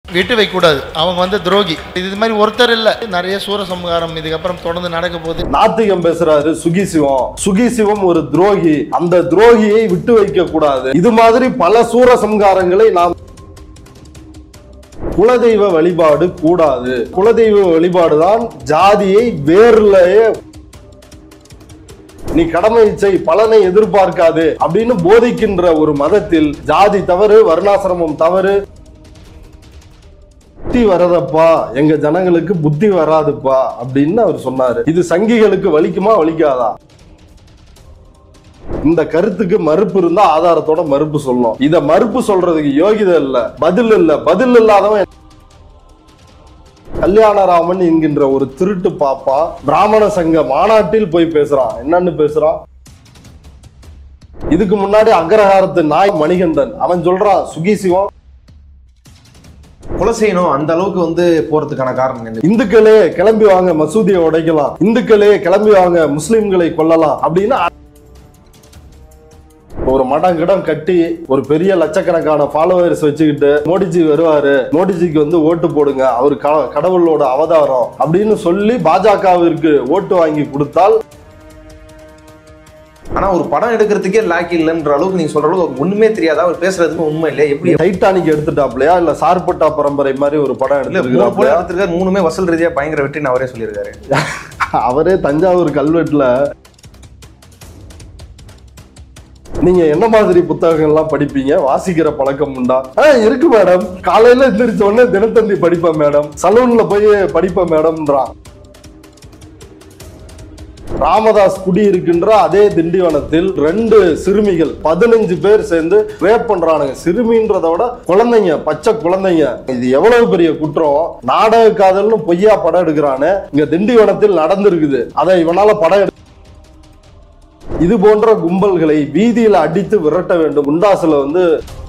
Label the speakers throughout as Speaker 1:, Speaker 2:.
Speaker 1: விட்டு வைக்கக்கூடாது அவங்க வந்து துரோகி இது மாதிரி ஒருத்தர் இல்லை நிறைய சூரசம்ஹாரம் இதுக்கப்புறம் தொடர்ந்து நடக்க போகுது
Speaker 2: நாத்திகம் பேசுறாரு சுகி சிவம் சுகி சிவம் ஒரு துரோகி அந்த துரோகியை விட்டு வைக்க கூடாது இது மாதிரி பல சூரசம்காரங்களை நாம் குலதெய்வ வழிபாடு கூடாது குலதெய்வ வழிபாடு தான் ஜாதியை வேர்லயே நீ கடமை செய் பலனை எதிர்பார்க்காது அப்படின்னு போதிக்கின்ற ஒரு மதத்தில் ஜாதி தவறு வர்ணாசிரமம் தவறு புத்தி வரதப்பா எங்க ஜனங்களுக்கு புத்தி வராதுப்பா அப்படின்னு அவர் சொன்னாரு இது சங்கிகளுக்கு வலிக்குமா வலிக்காதா இந்த கருத்துக்கு மறுப்பு இருந்தா ஆதாரத்தோட மறுப்பு சொல்லணும் இத மறுப்பு சொல்றதுக்கு யோகிதை இல்ல பதில் இல்ல பதில் இல்லாதவன் கல்யாணராமன் என்கின்ற ஒரு திருட்டு பாப்பா பிராமண சங்க மாநாட்டில் போய் பேசுறான் என்னன்னு பேசுறான் இதுக்கு முன்னாடி அக்ரஹாரத்து நாய் மணிகண்டன் அவன் சொல்றான் சுகி சிவம்
Speaker 3: கொலை செய்யணும் அந்த அளவுக்கு வந்து போறதுக்கான காரணம் என்ன
Speaker 2: இந்துக்களே கிளம்பி வாங்க மசூதியை உடைக்கலாம் இந்துக்களே கிளம்பி வாங்க முஸ்லிம்களை கொல்லலாம் அப்படின்னு ஒரு மடம் கிடம் கட்டி ஒரு பெரிய லட்சக்கணக்கான ஃபாலோவர்ஸ் வச்சுக்கிட்டு மோடிஜி வருவாரு மோடிஜிக்கு வந்து ஓட்டு போடுங்க அவர் க- கடவுளோட அவதாரம் அப்படின்னு சொல்லி பாஜகவிற்கு ஓட்டு வாங்கி கொடுத்தால்
Speaker 3: ஆனா ஒரு படம் எடுக்கிறதுக்கே லாக்கி இல்லைன்ற அளவுக்கு நீங்க சொல்ற அளவுக்கு ஒண்ணுமே தெரியாதா அவர் பேசுறதுக்கு உண்மை இல்லையா எப்படி
Speaker 2: டைட்டானிக் எடுத்துட்டாப்லையா இல்ல சார்பட்டா பரம்பரை மாதிரி ஒரு படம்
Speaker 3: இல்ல மூணு போல
Speaker 2: எடுத்துருக்காப்லையா
Speaker 3: எடுத்திருக்காரு மூணுமே வசூல் ரீதியா பயங்கர வெற்றின்னு அவரே சொல்லியிருக்காரு
Speaker 2: அவரே தஞ்சாவூர் கல்வெட்டுல நீங்க என்ன மாதிரி புத்தகங்கள்லாம் படிப்பீங்க வாசிக்கிற பழக்கம் உண்டா ஆ, இருக்கு மேடம் காலையில எந்திரிச்ச உடனே தினத்தந்தி படிப்பேன் மேடம் சலூன்ல போய் படிப்பேன் மேடம்ன்றான் ராமதாஸ் குடியிருக்கின்ற அதே திண்டிவனத்தில் ரெண்டு சிறுமிகள் பதினஞ்சு பேர் சேர்ந்து ரேப் பண்றானுங்க சிறுமின்றத விட குழந்தைங்க பச்சை குழந்தைங்க இது எவ்வளவு பெரிய குற்றம் நாடக காதல்னு பொய்யா படம் எடுக்கிறானு இங்க திண்டிவனத்தில் நடந்திருக்குது அதை இவனால படம் எடு இது போன்ற கும்பல்களை வீதியில அடித்து விரட்ட வேண்டும் குண்டாசுல வந்து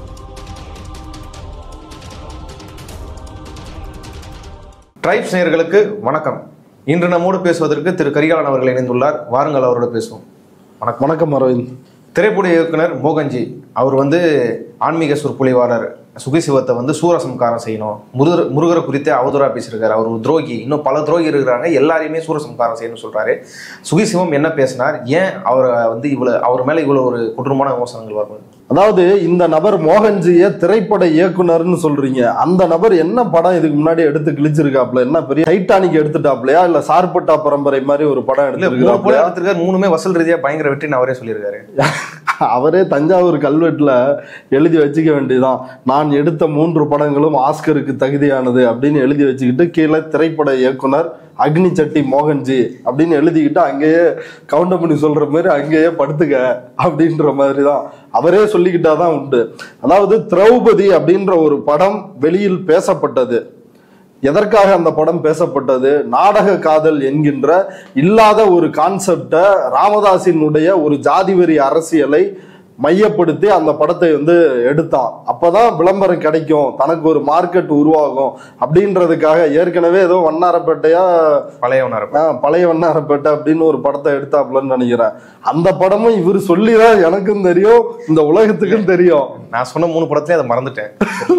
Speaker 3: ட்ரைப்ஸ் நேயர்களுக்கு வணக்கம் இன்று நம்மோடு பேசுவதற்கு திரு கரிகாலன் அவர்கள் இணைந்துள்ளார் வாருங்கள் அவரோட பேசுவோம் வணக்கம்
Speaker 2: வணக்கம் அரவிந்த்
Speaker 3: திரைப்பட இயக்குனர் மோகன்ஜி அவர் வந்து ஆன்மீக சொற்பொழிவாளர் சுகிசிவத்தை வந்து சூரசம்காரம் செய்யணும் முருகர் முருகரை குறித்து அவதூறா பேசியிருக்காரு அவர் ஒரு துரோகி இன்னும் பல துரோகி இருக்கிறாங்க எல்லாரையுமே சூரசம்காரம் செய்யணும்னு சொல்றாரு சுகிசிவம் என்ன பேசினார் ஏன் அவரை வந்து இவ்வளவு அவர் மேல இவ்வளவு ஒரு கொடூரமான விமர்சனங்கள் வரும்
Speaker 2: அதாவது இந்த நபர் மோகன்ஜிய திரைப்பட இயக்குனர்னு சொல்றீங்க அந்த நபர் என்ன படம் இதுக்கு முன்னாடி எடுத்து கிழிச்சிருக்காப்ல என்ன பெரிய டைட்டானிக் எடுத்துட்டாப்லையா இல்ல சார்பட்டா பரம்பரை மாதிரி ஒரு படம்
Speaker 3: இல்ல மூணு போல
Speaker 2: எடுத்துருக்காப்லையா
Speaker 3: எடுத்திருக்காரு மூணுமே வசூல் ரீதியா பயங்கர வெற்றின்னு அவரே சொல்லியிருக்காரு
Speaker 2: அவரே தஞ்சாவூர் கல்வெட்டுல எழுதி வச்சுக்க வேண்டியதான் நான் எடுத்த மூன்று படங்களும் ஆஸ்கருக்கு தகுதியானது அப்படின்னு எழுதி வச்சுக்கிட்டு கீழே திரைப்பட இயக்குனர் அக்னி சட்டி மோகன்ஜி அப்படின்னு எழுதிக்கிட்டு அங்கேயே கவுண்டர் பண்ணி சொல்ற மாதிரி அங்கேயே படுத்துக்க அப்படின்ற மாதிரி தான் அவரே சொல்லிக்கிட்டாதான் உண்டு அதாவது திரௌபதி அப்படின்ற ஒரு படம் வெளியில் பேசப்பட்டது எதற்காக அந்த படம் பேசப்பட்டது நாடக காதல் என்கின்ற இல்லாத ஒரு கான்செப்டை ராமதாசினுடைய ஒரு ஜாதிவெறி அரசியலை மையப்படுத்தி அந்த படத்தை வந்து எடுத்தான் அப்பதான் விளம்பரம் கிடைக்கும் தனக்கு ஒரு மார்க்கெட் உருவாகும் அப்படின்றதுக்காக ஏற்கனவே ஏதோ வண்ணாரப்பேட்டையா
Speaker 3: பழையவனார்
Speaker 2: ஆ, பழைய வண்ணாரப்பேட்டை அப்படின்னு ஒரு படத்தை எடுத்தாப்புலன்னு நினைக்கிறேன் அந்த படமும் இவர் சொல்லிதான் எனக்கும் தெரியும் இந்த உலகத்துக்கும் தெரியும்
Speaker 3: நான் சொன்ன மூணு படத்துலயே அதை மறந்துட்டேன்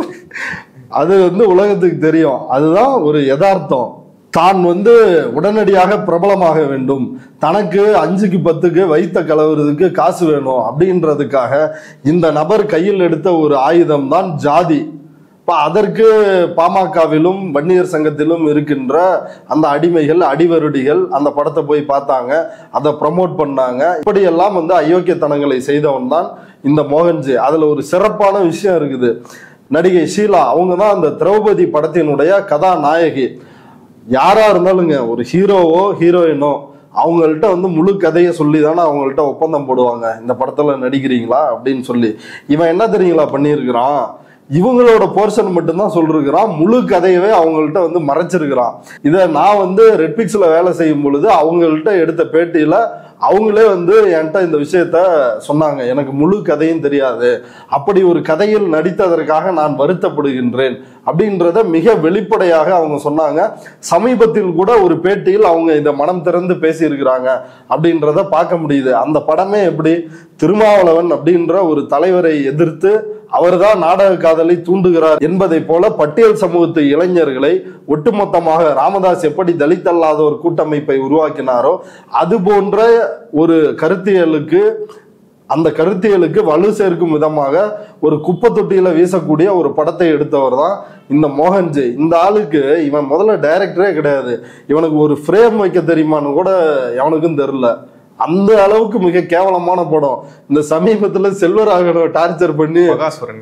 Speaker 2: அது வந்து உலகத்துக்கு தெரியும் அதுதான் ஒரு யதார்த்தம் தான் வந்து உடனடியாக பிரபலமாக வேண்டும் தனக்கு அஞ்சுக்கு பத்துக்கு வைத்த கலவுறதுக்கு காசு வேணும் அப்படின்றதுக்காக இந்த நபர் கையில் எடுத்த ஒரு ஆயுதம் தான் ஜாதி இப்ப அதற்கு பாமகவிலும் வன்னியர் சங்கத்திலும் இருக்கின்ற அந்த அடிமைகள் அடிவருடிகள் அந்த படத்தை போய் பார்த்தாங்க அதை ப்ரமோட் பண்ணாங்க இப்படியெல்லாம் வந்து அயோக்கியத்தனங்களை செய்தவன் தான் இந்த மோகன்ஜி அதுல ஒரு சிறப்பான விஷயம் இருக்குது நடிகை ஷீலா அவங்க தான் அந்த திரௌபதி படத்தினுடைய கதாநாயகி யாரா இருந்தாலுங்க ஒரு ஹீரோவோ ஹீரோயினோ அவங்கள்ட்ட வந்து முழு கதையை சொல்லி தானே அவங்கள்ட்ட ஒப்பந்தம் போடுவாங்க இந்த படத்துல நடிக்கிறீங்களா அப்படின்னு சொல்லி இவன் என்ன தெரியுங்களா பண்ணியிருக்கிறான் இவங்களோட போர்ஷன் மட்டும்தான் சொல்லிருக்கிறான் முழு கதையவே அவங்கள்ட்ட வந்து மறைச்சிருக்கிறான் இதை நான் வந்து ரெட்பிக்ஸ்ல வேலை செய்யும் பொழுது அவங்கள்ட்ட எடுத்த பேட்டியில அவங்களே வந்து என்கிட்ட இந்த விஷயத்த சொன்னாங்க எனக்கு முழு கதையும் தெரியாது அப்படி ஒரு கதையில் நடித்ததற்காக நான் வருத்தப்படுகின்றேன் அப்படின்றத மிக வெளிப்படையாக அவங்க சொன்னாங்க சமீபத்தில் கூட ஒரு பேட்டியில் அவங்க இதை மனம் திறந்து பேசியிருக்கிறாங்க அப்படின்றத பார்க்க முடியுது அந்த படமே எப்படி திருமாவளவன் அப்படின்ற ஒரு தலைவரை எதிர்த்து அவர்தான் நாடக காதலை தூண்டுகிறார் என்பதை போல பட்டியல் சமூகத்து இளைஞர்களை ஒட்டுமொத்தமாக ராமதாஸ் எப்படி தலித் அல்லாத ஒரு கூட்டமைப்பை உருவாக்கினாரோ அது போன்ற ஒரு கருத்தியலுக்கு அந்த கருத்தியலுக்கு வலு சேர்க்கும் விதமாக ஒரு குப்பை தொட்டியில வீசக்கூடிய ஒரு படத்தை எடுத்தவர் தான் இந்த மோகன்ஜி இந்த ஆளுக்கு இவன் முதல்ல டைரக்டரே கிடையாது இவனுக்கு ஒரு ஃப்ரேம் வைக்க தெரியுமான்னு கூட எவனுக்கும் தெரியல அந்த அளவுக்கு மிக கேவலமான படம் இந்த சமீபத்துல செல்வராகவனை டார்ச்சர் பண்ணி
Speaker 3: மகாசுரன்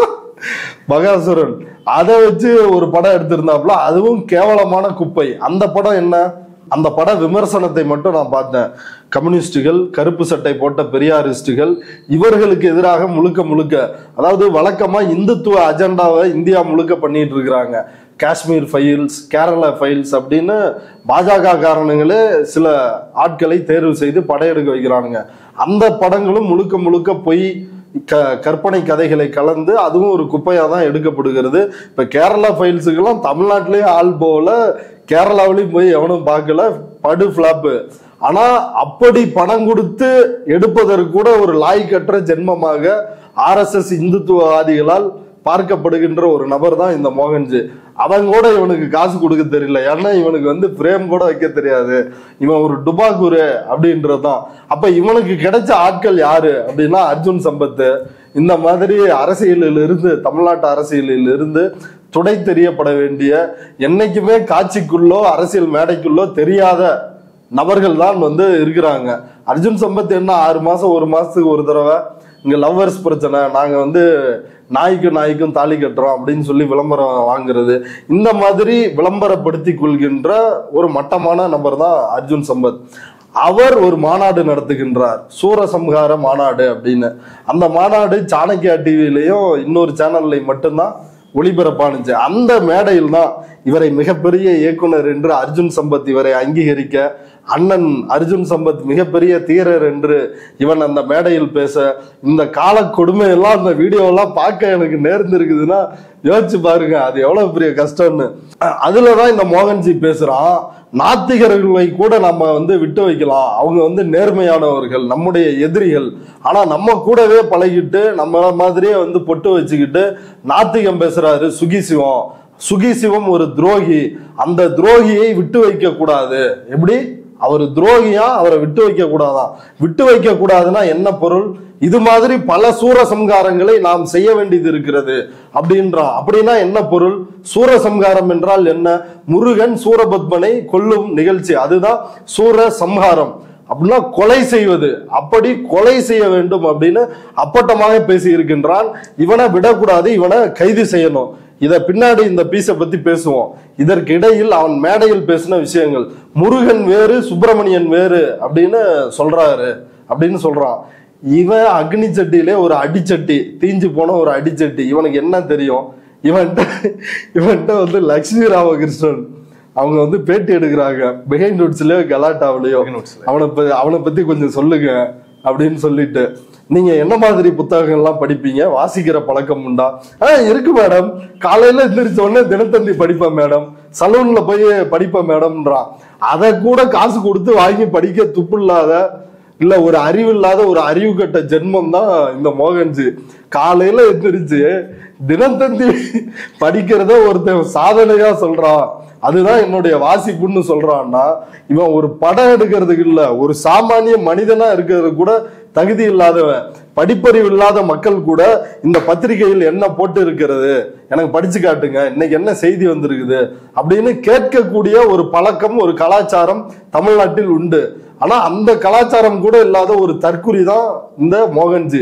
Speaker 2: மகாசுரன் அதை வச்சு ஒரு படம் எடுத்திருந்தாப்புல அதுவும் கேவலமான குப்பை அந்த படம் என்ன அந்த பட விமர்சனத்தை மட்டும் நான் பார்த்தேன் கம்யூனிஸ்டுகள் கருப்பு சட்டை போட்ட பெரியாரிஸ்டுகள் இவர்களுக்கு எதிராக முழுக்க முழுக்க அதாவது வழக்கமா இந்துத்துவ அஜெண்டாவை இந்தியா முழுக்க பண்ணிட்டு இருக்கிறாங்க காஷ்மீர் ஃபைல்ஸ் கேரளா ஃபைல்ஸ் அப்படின்னு பாஜக காரணங்களே சில ஆட்களை தேர்வு செய்து படையெடுக்க வைக்கிறானுங்க அந்த படங்களும் முழுக்க முழுக்க பொய் க கற்பனை கதைகளை கலந்து அதுவும் ஒரு குப்பையாக தான் எடுக்கப்படுகிறது இப்போ கேரளா ஃபைல்ஸுக்கெல்லாம் தமிழ்நாட்டிலேயே ஆள் போகல கேரளாவிலையும் போய் எவனும் பார்க்கல படு ஃப்ளாப்பு ஆனா அப்படி பணம் கொடுத்து எடுப்பதற்கு கூட ஒரு லாய்க்கற்ற ஜென்மமாக ஆர்எஸ்எஸ் இந்துத்துவவாதிகளால் பார்க்கப்படுகின்ற ஒரு நபர் தான் இந்த மோகன்ஜி அவன் கூட இவனுக்கு காசு கொடுக்க தெரியல ஏன்னா இவனுக்கு வந்து பிரேம் கூட வைக்க தெரியாது இவன் ஒரு டுபாக்கூரு அப்படின்றது தான் அப்ப இவனுக்கு கிடைச்ச ஆட்கள் யாரு அப்படின்னா அர்ஜுன் சம்பத்து இந்த மாதிரி அரசியலில் இருந்து தமிழ்நாட்டு அரசியலில் இருந்து துடை தெரியப்பட வேண்டிய என்னைக்குமே காட்சிக்குள்ளோ அரசியல் மேடைக்குள்ளோ தெரியாத நபர்கள் தான் வந்து இருக்கிறாங்க அர்ஜுன் சம்பத் என்ன ஆறு மாசம் ஒரு மாசத்துக்கு ஒரு தடவை இங்க லவ்வர்ஸ் பிரச்சனை நாங்க வந்து நாய்க்கும் நாய்க்கும் தாலி கட்டுறோம் அப்படின்னு சொல்லி விளம்பரம் வாங்குறது இந்த மாதிரி விளம்பரப்படுத்தி கொள்கின்ற ஒரு மட்டமான நபர் தான் அர்ஜுன் சம்பத் அவர் ஒரு மாநாடு நடத்துகின்றார் சூரசம்ஹார மாநாடு அப்படின்னு அந்த மாநாடு சாணக்கியா டிவிலையும் இன்னொரு சேனல்லையும் மட்டும்தான் ஒளிபரப்பானுச்சு அந்த மேடையில் தான் இவரை மிகப்பெரிய இயக்குனர் என்று அர்ஜுன் சம்பத் இவரை அங்கீகரிக்க அண்ணன் அர்ஜுன் சம்பத் மிகப்பெரிய தீரர் என்று இவன் அந்த மேடையில் பேச இந்த கால கொடுமையெல்லாம் அந்த வீடியோலாம் பார்க்க எனக்கு நேர்ந்திருக்குதுன்னா யோசிச்சு பாருங்க அது எவ்வளவு பெரிய கஷ்டம்னு அஹ் அதுலதான் இந்த மோகன்ஜி பேசுறான் நாத்திகர்களை கூட நம்ம வந்து விட்டு வைக்கலாம் அவங்க வந்து நேர்மையானவர்கள் நம்முடைய எதிரிகள் ஆனா நம்ம கூடவே பழகிட்டு நம்ம மாதிரியே வந்து பொட்டு வச்சுக்கிட்டு நாத்திகம் பேசுறாரு சுகி சிவம் சுகி சிவம் ஒரு துரோகி அந்த துரோகியை விட்டு வைக்க கூடாது எப்படி அவர் துரோகியா அவரை விட்டு வைக்க கூடாதான் விட்டு வைக்க கூடாதுன்னா என்ன பொருள் இது மாதிரி பல சூரசம்காரங்களை நாம் செய்ய வேண்டியது இருக்கிறது அப்படின்றான் அப்படின்னா என்ன பொருள் சூரசம்காரம் என்றால் என்ன முருகன் சூரபத்மனை கொல்லும் நிகழ்ச்சி அதுதான் சூரசம்ஹாரம் அப்படின்னா கொலை செய்வது அப்படி கொலை செய்ய வேண்டும் அப்படின்னு அப்பட்டமாக பேசி இருக்கின்றான் இவனை விடக்கூடாது இவனை கைது செய்யணும் இத பின்னாடி இந்த பீஸை பத்தி பேசுவோம் இதற்கு இடையில் அவன் மேடையில் பேசின விஷயங்கள் முருகன் வேறு சுப்பிரமணியன் வேறு அப்படின்னு சொல்றாரு அப்படின்னு சொல்றான் இவன் அக்னி சட்டியிலே ஒரு அடிச்சட்டி தீஞ்சு போன ஒரு அடிச்சட்டி இவனுக்கு என்ன தெரியும் இவன்கிட்ட இவன்கிட்ட வந்து லக்ஷ்மி ராமகிருஷ்ணன் அவங்க வந்து பேட்டி எடுக்கிறாங்க பிஹைண்ட் நோட்ஸ்லயோ கலாட்டாவிலையோ
Speaker 3: Behind Notes ல.
Speaker 2: அவனை ப- அவனை பத்தி கொஞ்சம் சொல்லுங்க அப்படின்னு சொல்லிட்டு நீங்க என்ன மாதிரி புத்தகங்கள்லாம் படிப்பீங்க வாசிக்கிற பழக்கம் உண்டா ஆ இருக்கு மேடம் காலையில எந்திரிச்ச உடனே தினத்தந்தி படிப்பேன் மேடம் சலூன்ல போய் படிப்பேன் மேடம்ன்றான் அதை கூட காசு கொடுத்து வாங்கி படிக்க துப்பு இல்லாத இல்ல ஒரு அறிவு இல்லாத ஒரு அறிவு கட்ட ஜென்மம் தான் இந்த மோகன்ஜி காலையில எந்திரிச்சு தினத்தந்தி படிக்கிறத ஒருத்தன் சாதனையா சொல்றான் அதுதான் என்னுடைய வாசிப்புன்னு சொல்றான்னா இவன் ஒரு படம் எடுக்கிறதுக்கு இல்ல ஒரு சாமானிய மனிதனா இருக்கிறது கூட தகுதி இல்லாதவன் படிப்பறிவு இல்லாத மக்கள் கூட இந்த பத்திரிகையில் என்ன போட்டு இருக்கிறது எனக்கு படிச்சு காட்டுங்க இன்னைக்கு என்ன செய்தி வந்திருக்குது அப்படின்னு கேட்கக்கூடிய ஒரு பழக்கம் ஒரு கலாச்சாரம் தமிழ்நாட்டில் உண்டு ஆனா அந்த கலாச்சாரம் கூட இல்லாத ஒரு தற்குறி தான் இந்த மோகன்ஜி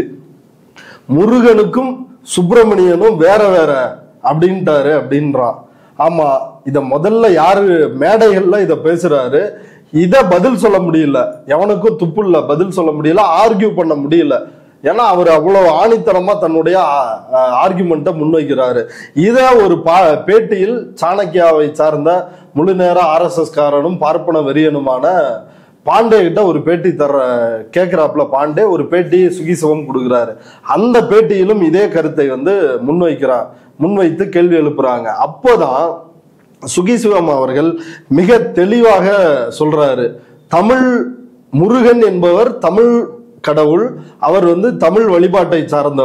Speaker 2: முருகனுக்கும் சுப்பிரமணியனும் வேற வேற அப்படின்ட்டாரு அப்படின்றான் ஆமா இத முதல்ல யாரு மேடைகள்ல இத பேசுறாரு இத பதில் சொல்ல முடியல எவனுக்கும் துப்பு இல்ல பதில் சொல்ல முடியல ஆர்கியூ பண்ண முடியல ஏன்னா அவர் அவ்வளவு ஆணித்தரமா தன்னுடைய ஆர்குமெண்ட்டை முன்வைக்கிறாரு இத ஒரு பா பேட்டியில் சாணக்கியாவை சார்ந்த முழு நேர ஆர்எஸ்எஸ் காரனும் பார்ப்பன வெறியனுமான பாண்டே கிட்ட ஒரு பேட்டி தர்ற கேட்கிறாப்புல பாண்டே ஒரு பேட்டி சுகிசிவம் கொடுக்குறாரு அந்த பேட்டியிலும் இதே கருத்தை வந்து முன்வைக்கிறார் முன்வைத்து கேள்வி எழுப்புறாங்க அப்போதான் சுகிசிவம் அவர்கள் மிக தெளிவாக சொல்றாரு தமிழ் முருகன் என்பவர் தமிழ் கடவுள் அவர் வந்து தமிழ் வழிபாட்டை சார்ந்தவர்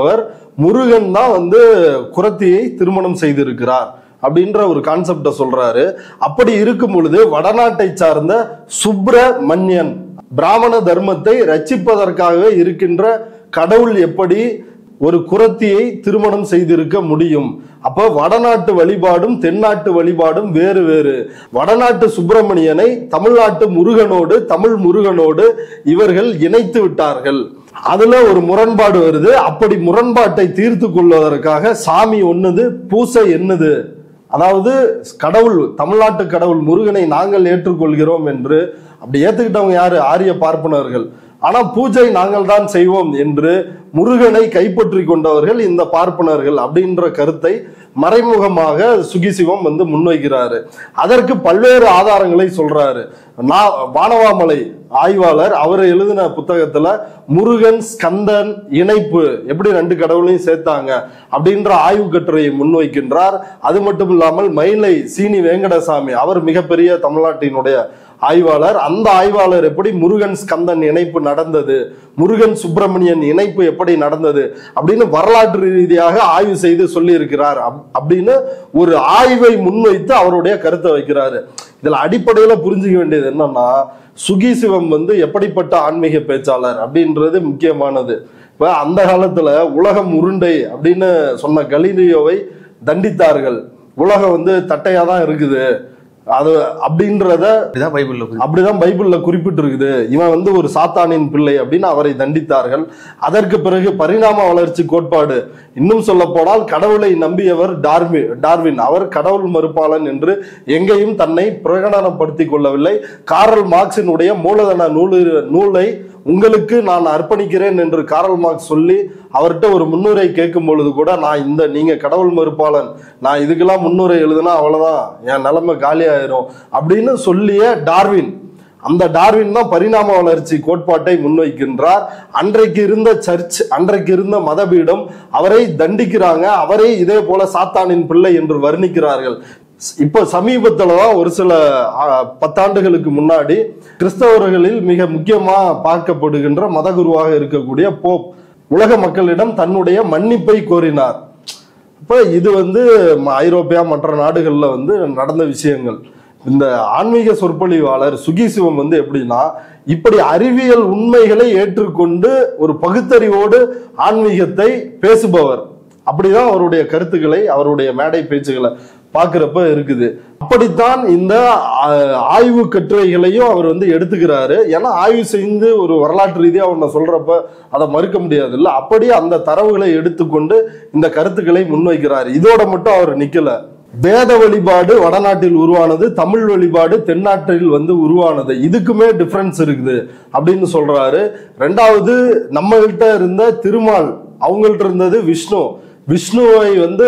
Speaker 2: முருகன் தான் வந்து குரத்தியை திருமணம் செய்திருக்கிறார் அப்படின்ற ஒரு கான்செப்டை சொல்றாரு அப்படி இருக்கும் பொழுது வடநாட்டை சார்ந்த சுப்பிரமணியன் பிராமண தர்மத்தை ரட்சிப்பதற்காகவே இருக்கின்ற கடவுள் எப்படி ஒரு குரத்தியை திருமணம் செய்திருக்க முடியும் அப்ப வடநாட்டு வழிபாடும் தென்னாட்டு வழிபாடும் வேறு வேறு வடநாட்டு சுப்பிரமணியனை தமிழ்நாட்டு முருகனோடு தமிழ் முருகனோடு இவர்கள் இணைத்து விட்டார்கள் அதுல ஒரு முரண்பாடு வருது அப்படி முரண்பாட்டை தீர்த்து கொள்வதற்காக சாமி ஒண்ணுது பூசை என்னது அதாவது கடவுள் தமிழ்நாட்டு கடவுள் முருகனை நாங்கள் ஏற்றுக்கொள்கிறோம் என்று அப்படி ஏத்துக்கிட்டவங்க யாரு ஆரிய பார்ப்பனர்கள் ஆனா பூஜை நாங்கள் தான் செய்வோம் என்று முருகனை கைப்பற்றி கொண்டவர்கள் இந்த பார்ப்பனர்கள் அப்படின்ற கருத்தை மறைமுகமாக சுகிசிவம் வந்து முன்வைக்கிறாரு அதற்கு பல்வேறு ஆதாரங்களை சொல்றாரு நான் வானவாமலை ஆய்வாளர் அவர் எழுதின புத்தகத்துல முருகன் ஸ்கந்தன் இணைப்பு எப்படி ரெண்டு கடவுளையும் சேர்த்தாங்க அப்படின்ற ஆய்வு கட்டுரையை முன்வைக்கின்றார் அது மட்டும் இல்லாமல் மயிலை சீனி வேங்கடசாமி அவர் மிகப்பெரிய தமிழ்நாட்டினுடைய ஆய்வாளர் அந்த ஆய்வாளர் எப்படி முருகன் ஸ்கந்தன் இணைப்பு நடந்தது முருகன் சுப்பிரமணியன் இணைப்பு எப்படி நடந்தது அப்படின்னு வரலாற்று ரீதியாக ஆய்வு செய்து சொல்லி இருக்கிறார் அப்படின்னு ஒரு ஆய்வை முன்வைத்து அவருடைய கருத்தை வைக்கிறாரு இதுல அடிப்படையில புரிஞ்சுக்க வேண்டியது என்னன்னா சுகி சிவம் வந்து எப்படிப்பட்ட ஆன்மீக பேச்சாளர் அப்படின்றது முக்கியமானது இப்ப அந்த காலத்துல உலகம் உருண்டை அப்படின்னு சொன்ன கலீலியோவை தண்டித்தார்கள் உலகம் வந்து தட்டையா தான் இருக்குது அது அப்படின்றத
Speaker 3: அப்படிதான் பைபிள்ல குறி-
Speaker 2: அப்படிதான் பைபிள்ல குறிப்பிட்டு இருக்குது இவன் வந்து ஒரு சாத்தானின் பிள்ளை அப்படின்னு அவரை தண்டித்தார்கள் அதற்கு பிறகு பரிணாம வளர்ச்சி கோட்பாடு இன்னும் சொல்ல போனால் கடவுளை நம்பியவர் டார்வி டார்வின் அவர் கடவுள் மறுப்பாளன் என்று எங்கேயும் தன்னை பிரகடனப்படுத்திக் கொள்ளவில்லை காரல் மார்க்சினுடைய மூலதன நூலு நூலை உங்களுக்கு நான் அர்ப்பணிக்கிறேன் என்று காரல் மார்க்ஸ் சொல்லி அவர்கிட்ட ஒரு முன்னுரை கேட்கும் பொழுது கூட நான் இந்த நீங்க கடவுள் மறுப்பாளன் நான் இதுக்கெல்லாம் முன்னுரை எழுதுனா அவ்வளவுதான் என் நிலைமை காலியாயிரும் அப்படின்னு சொல்லிய டார்வின் அந்த டார்வின் தான் பரிணாம வளர்ச்சி கோட்பாட்டை முன்வைக்கின்றார் அன்றைக்கு இருந்த சர்ச் அன்றைக்கு இருந்த மதபீடம் அவரை தண்டிக்கிறாங்க அவரை இதே போல சாத்தானின் பிள்ளை என்று வர்ணிக்கிறார்கள் இப்போ சமீபத்துல தான் ஒரு சில ஆ, பத்தாண்டுகளுக்கு முன்னாடி கிறிஸ்தவர்களில் மிக முக்கியமா பார்க்கப்படுகின்ற மதகுருவாக இருக்கக்கூடிய போப் உலக மக்களிடம் தன்னுடைய மன்னிப்பை கோரினார் இப்போ இது வந்து ம- ஐரோப்பியா மற்ற நாடுகள்ல வந்து நடந்த விஷயங்கள் இந்த ஆன்மீக சொற்பொழிவாளர் சுகி சிவம் வந்து எப்படின்னா இப்படி அறிவியல் உண்மைகளை ஏற்றுக்கொண்டு ஒரு பகுத்தறிவோடு ஆன்மீகத்தை பேசுபவர் அப்படிதான் அவருடைய கருத்துக்களை அவருடைய மேடை பேச்சுகளை பார்க்கிறப்ப இருக்குது அப்படித்தான் இந்த ஆ- ஆய்வு கட்டுரைகளையும் அவர் வந்து எடுத்துக்கிறாரு ஏன்னா ஆய்வு செய்து ஒரு வரலாற்று ரீதியா ஒன்றை சொல்றப்ப அதை மறுக்க முடியாது இல்ல அப்படி அந்த தரவுகளை எடுத்துக்கொண்டு இந்த கருத்துக்களை முன்வைக்கிறார் இதோட மட்டும் அவர் நிக்கல வேத வழிபாடு வடநாட்டில் உருவானது தமிழ் வழிபாடு தென்னாட்டில் வந்து உருவானது இதுக்குமே டிஃபரன்ஸ் இருக்குது அப்படின்னு சொல்றாரு ரெண்டாவது நம்மகிட்ட இருந்த திருமால் அவங்கள்ட்ட இருந்தது விஷ்ணு விஷ்ணுவை வந்து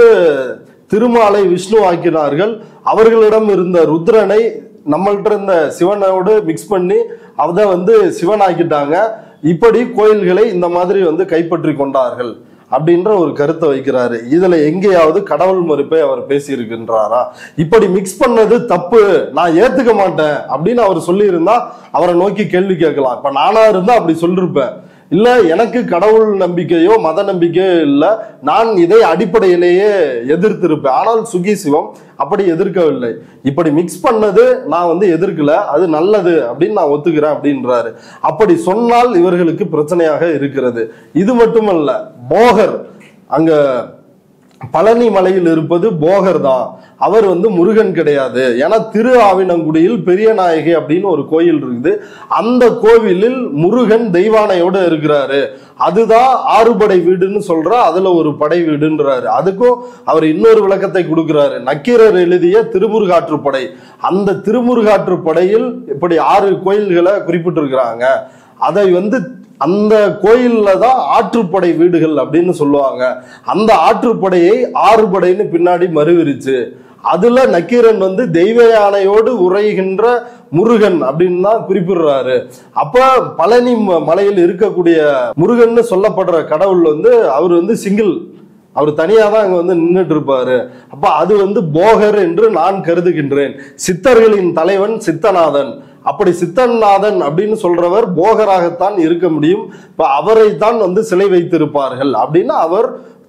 Speaker 2: திருமாலை விஷ்ணு ஆக்கினார்கள் அவர்களிடம் இருந்த ருத்ரனை நம்மள்ட்ட இருந்த சிவனோடு மிக்ஸ் பண்ணி அதை வந்து சிவன் ஆக்கிட்டாங்க இப்படி கோயில்களை இந்த மாதிரி வந்து கைப்பற்றி கொண்டார்கள் அப்படின்ற ஒரு கருத்தை வைக்கிறாரு இதுல எங்கேயாவது கடவுள் மறுப்பை அவர் பேசியிருக்கின்றாரா இப்படி மிக்ஸ் பண்ணது தப்பு நான் ஏத்துக்க மாட்டேன் அப்படின்னு அவர் சொல்லியிருந்தா அவரை நோக்கி கேள்வி கேட்கலாம் இப்ப நானா இருந்தா அப்படி சொல்லிருப்பேன் இல்ல எனக்கு கடவுள் நம்பிக்கையோ மத நம்பிக்கையோ இல்ல நான் இதை அடிப்படையிலேயே எதிர்த்திருப்பேன் ஆனால் சுகி சிவம் அப்படி எதிர்க்கவில்லை இப்படி மிக்ஸ் பண்ணது நான் வந்து எதிர்க்கல அது நல்லது அப்படின்னு நான் ஒத்துக்கிறேன் அப்படின்றாரு அப்படி சொன்னால் இவர்களுக்கு பிரச்சனையாக இருக்கிறது இது மட்டுமல்ல போகர் அங்க பழனி மலையில் இருப்பது போகர் தான் அவர் வந்து முருகன் கிடையாது ஏன்னா திரு ஆவினங்குடியில் பெரிய நாயகி அப்படின்னு ஒரு கோயில் இருக்குது அந்த கோவிலில் முருகன் தெய்வானையோட இருக்கிறாரு அதுதான் ஆறுபடை வீடுன்னு சொல்ற அதுல ஒரு படை வீடுன்றாரு அதுக்கும் அவர் இன்னொரு விளக்கத்தை கொடுக்கிறாரு நக்கீரர் எழுதிய திருமுருகாற்றுப்படை அந்த திருமுருகாற்றுப்படையில் இப்படி ஆறு கோயில்களை குறிப்பிட்டிருக்கிறாங்க அதை வந்து அந்த கோயில்ல தான் ஆற்றுப்படை வீடுகள் அப்படின்னு சொல்லுவாங்க அந்த ஆற்றுப்படையை ஆறுபடைன்னு பின்னாடி மறுவிருச்சு அதுல நக்கீரன் வந்து தெய்வ யானையோடு உரைகின்ற முருகன் அப்படின்னு தான் குறிப்பிடுறாரு அப்ப பழனி ம- மலையில் இருக்கக்கூடிய முருகன்னு சொல்லப்படுற கடவுள் வந்து அவர் வந்து சிங்கிள் அவர் தனியா தான் அங்க வந்து நின்றுட்டு இருப்பாரு அப்ப அது வந்து போகர் என்று நான் கருதுகின்றேன் சித்தர்களின் தலைவன் சித்தநாதன் அப்படி சித்தநாதன் அப்படின்னு சொல்றவர் போகராகத்தான் இருக்க முடியும் இப்ப அவரை தான் வந்து சிலை வைத்திருப்பார்கள் அப்படின்னு அவர்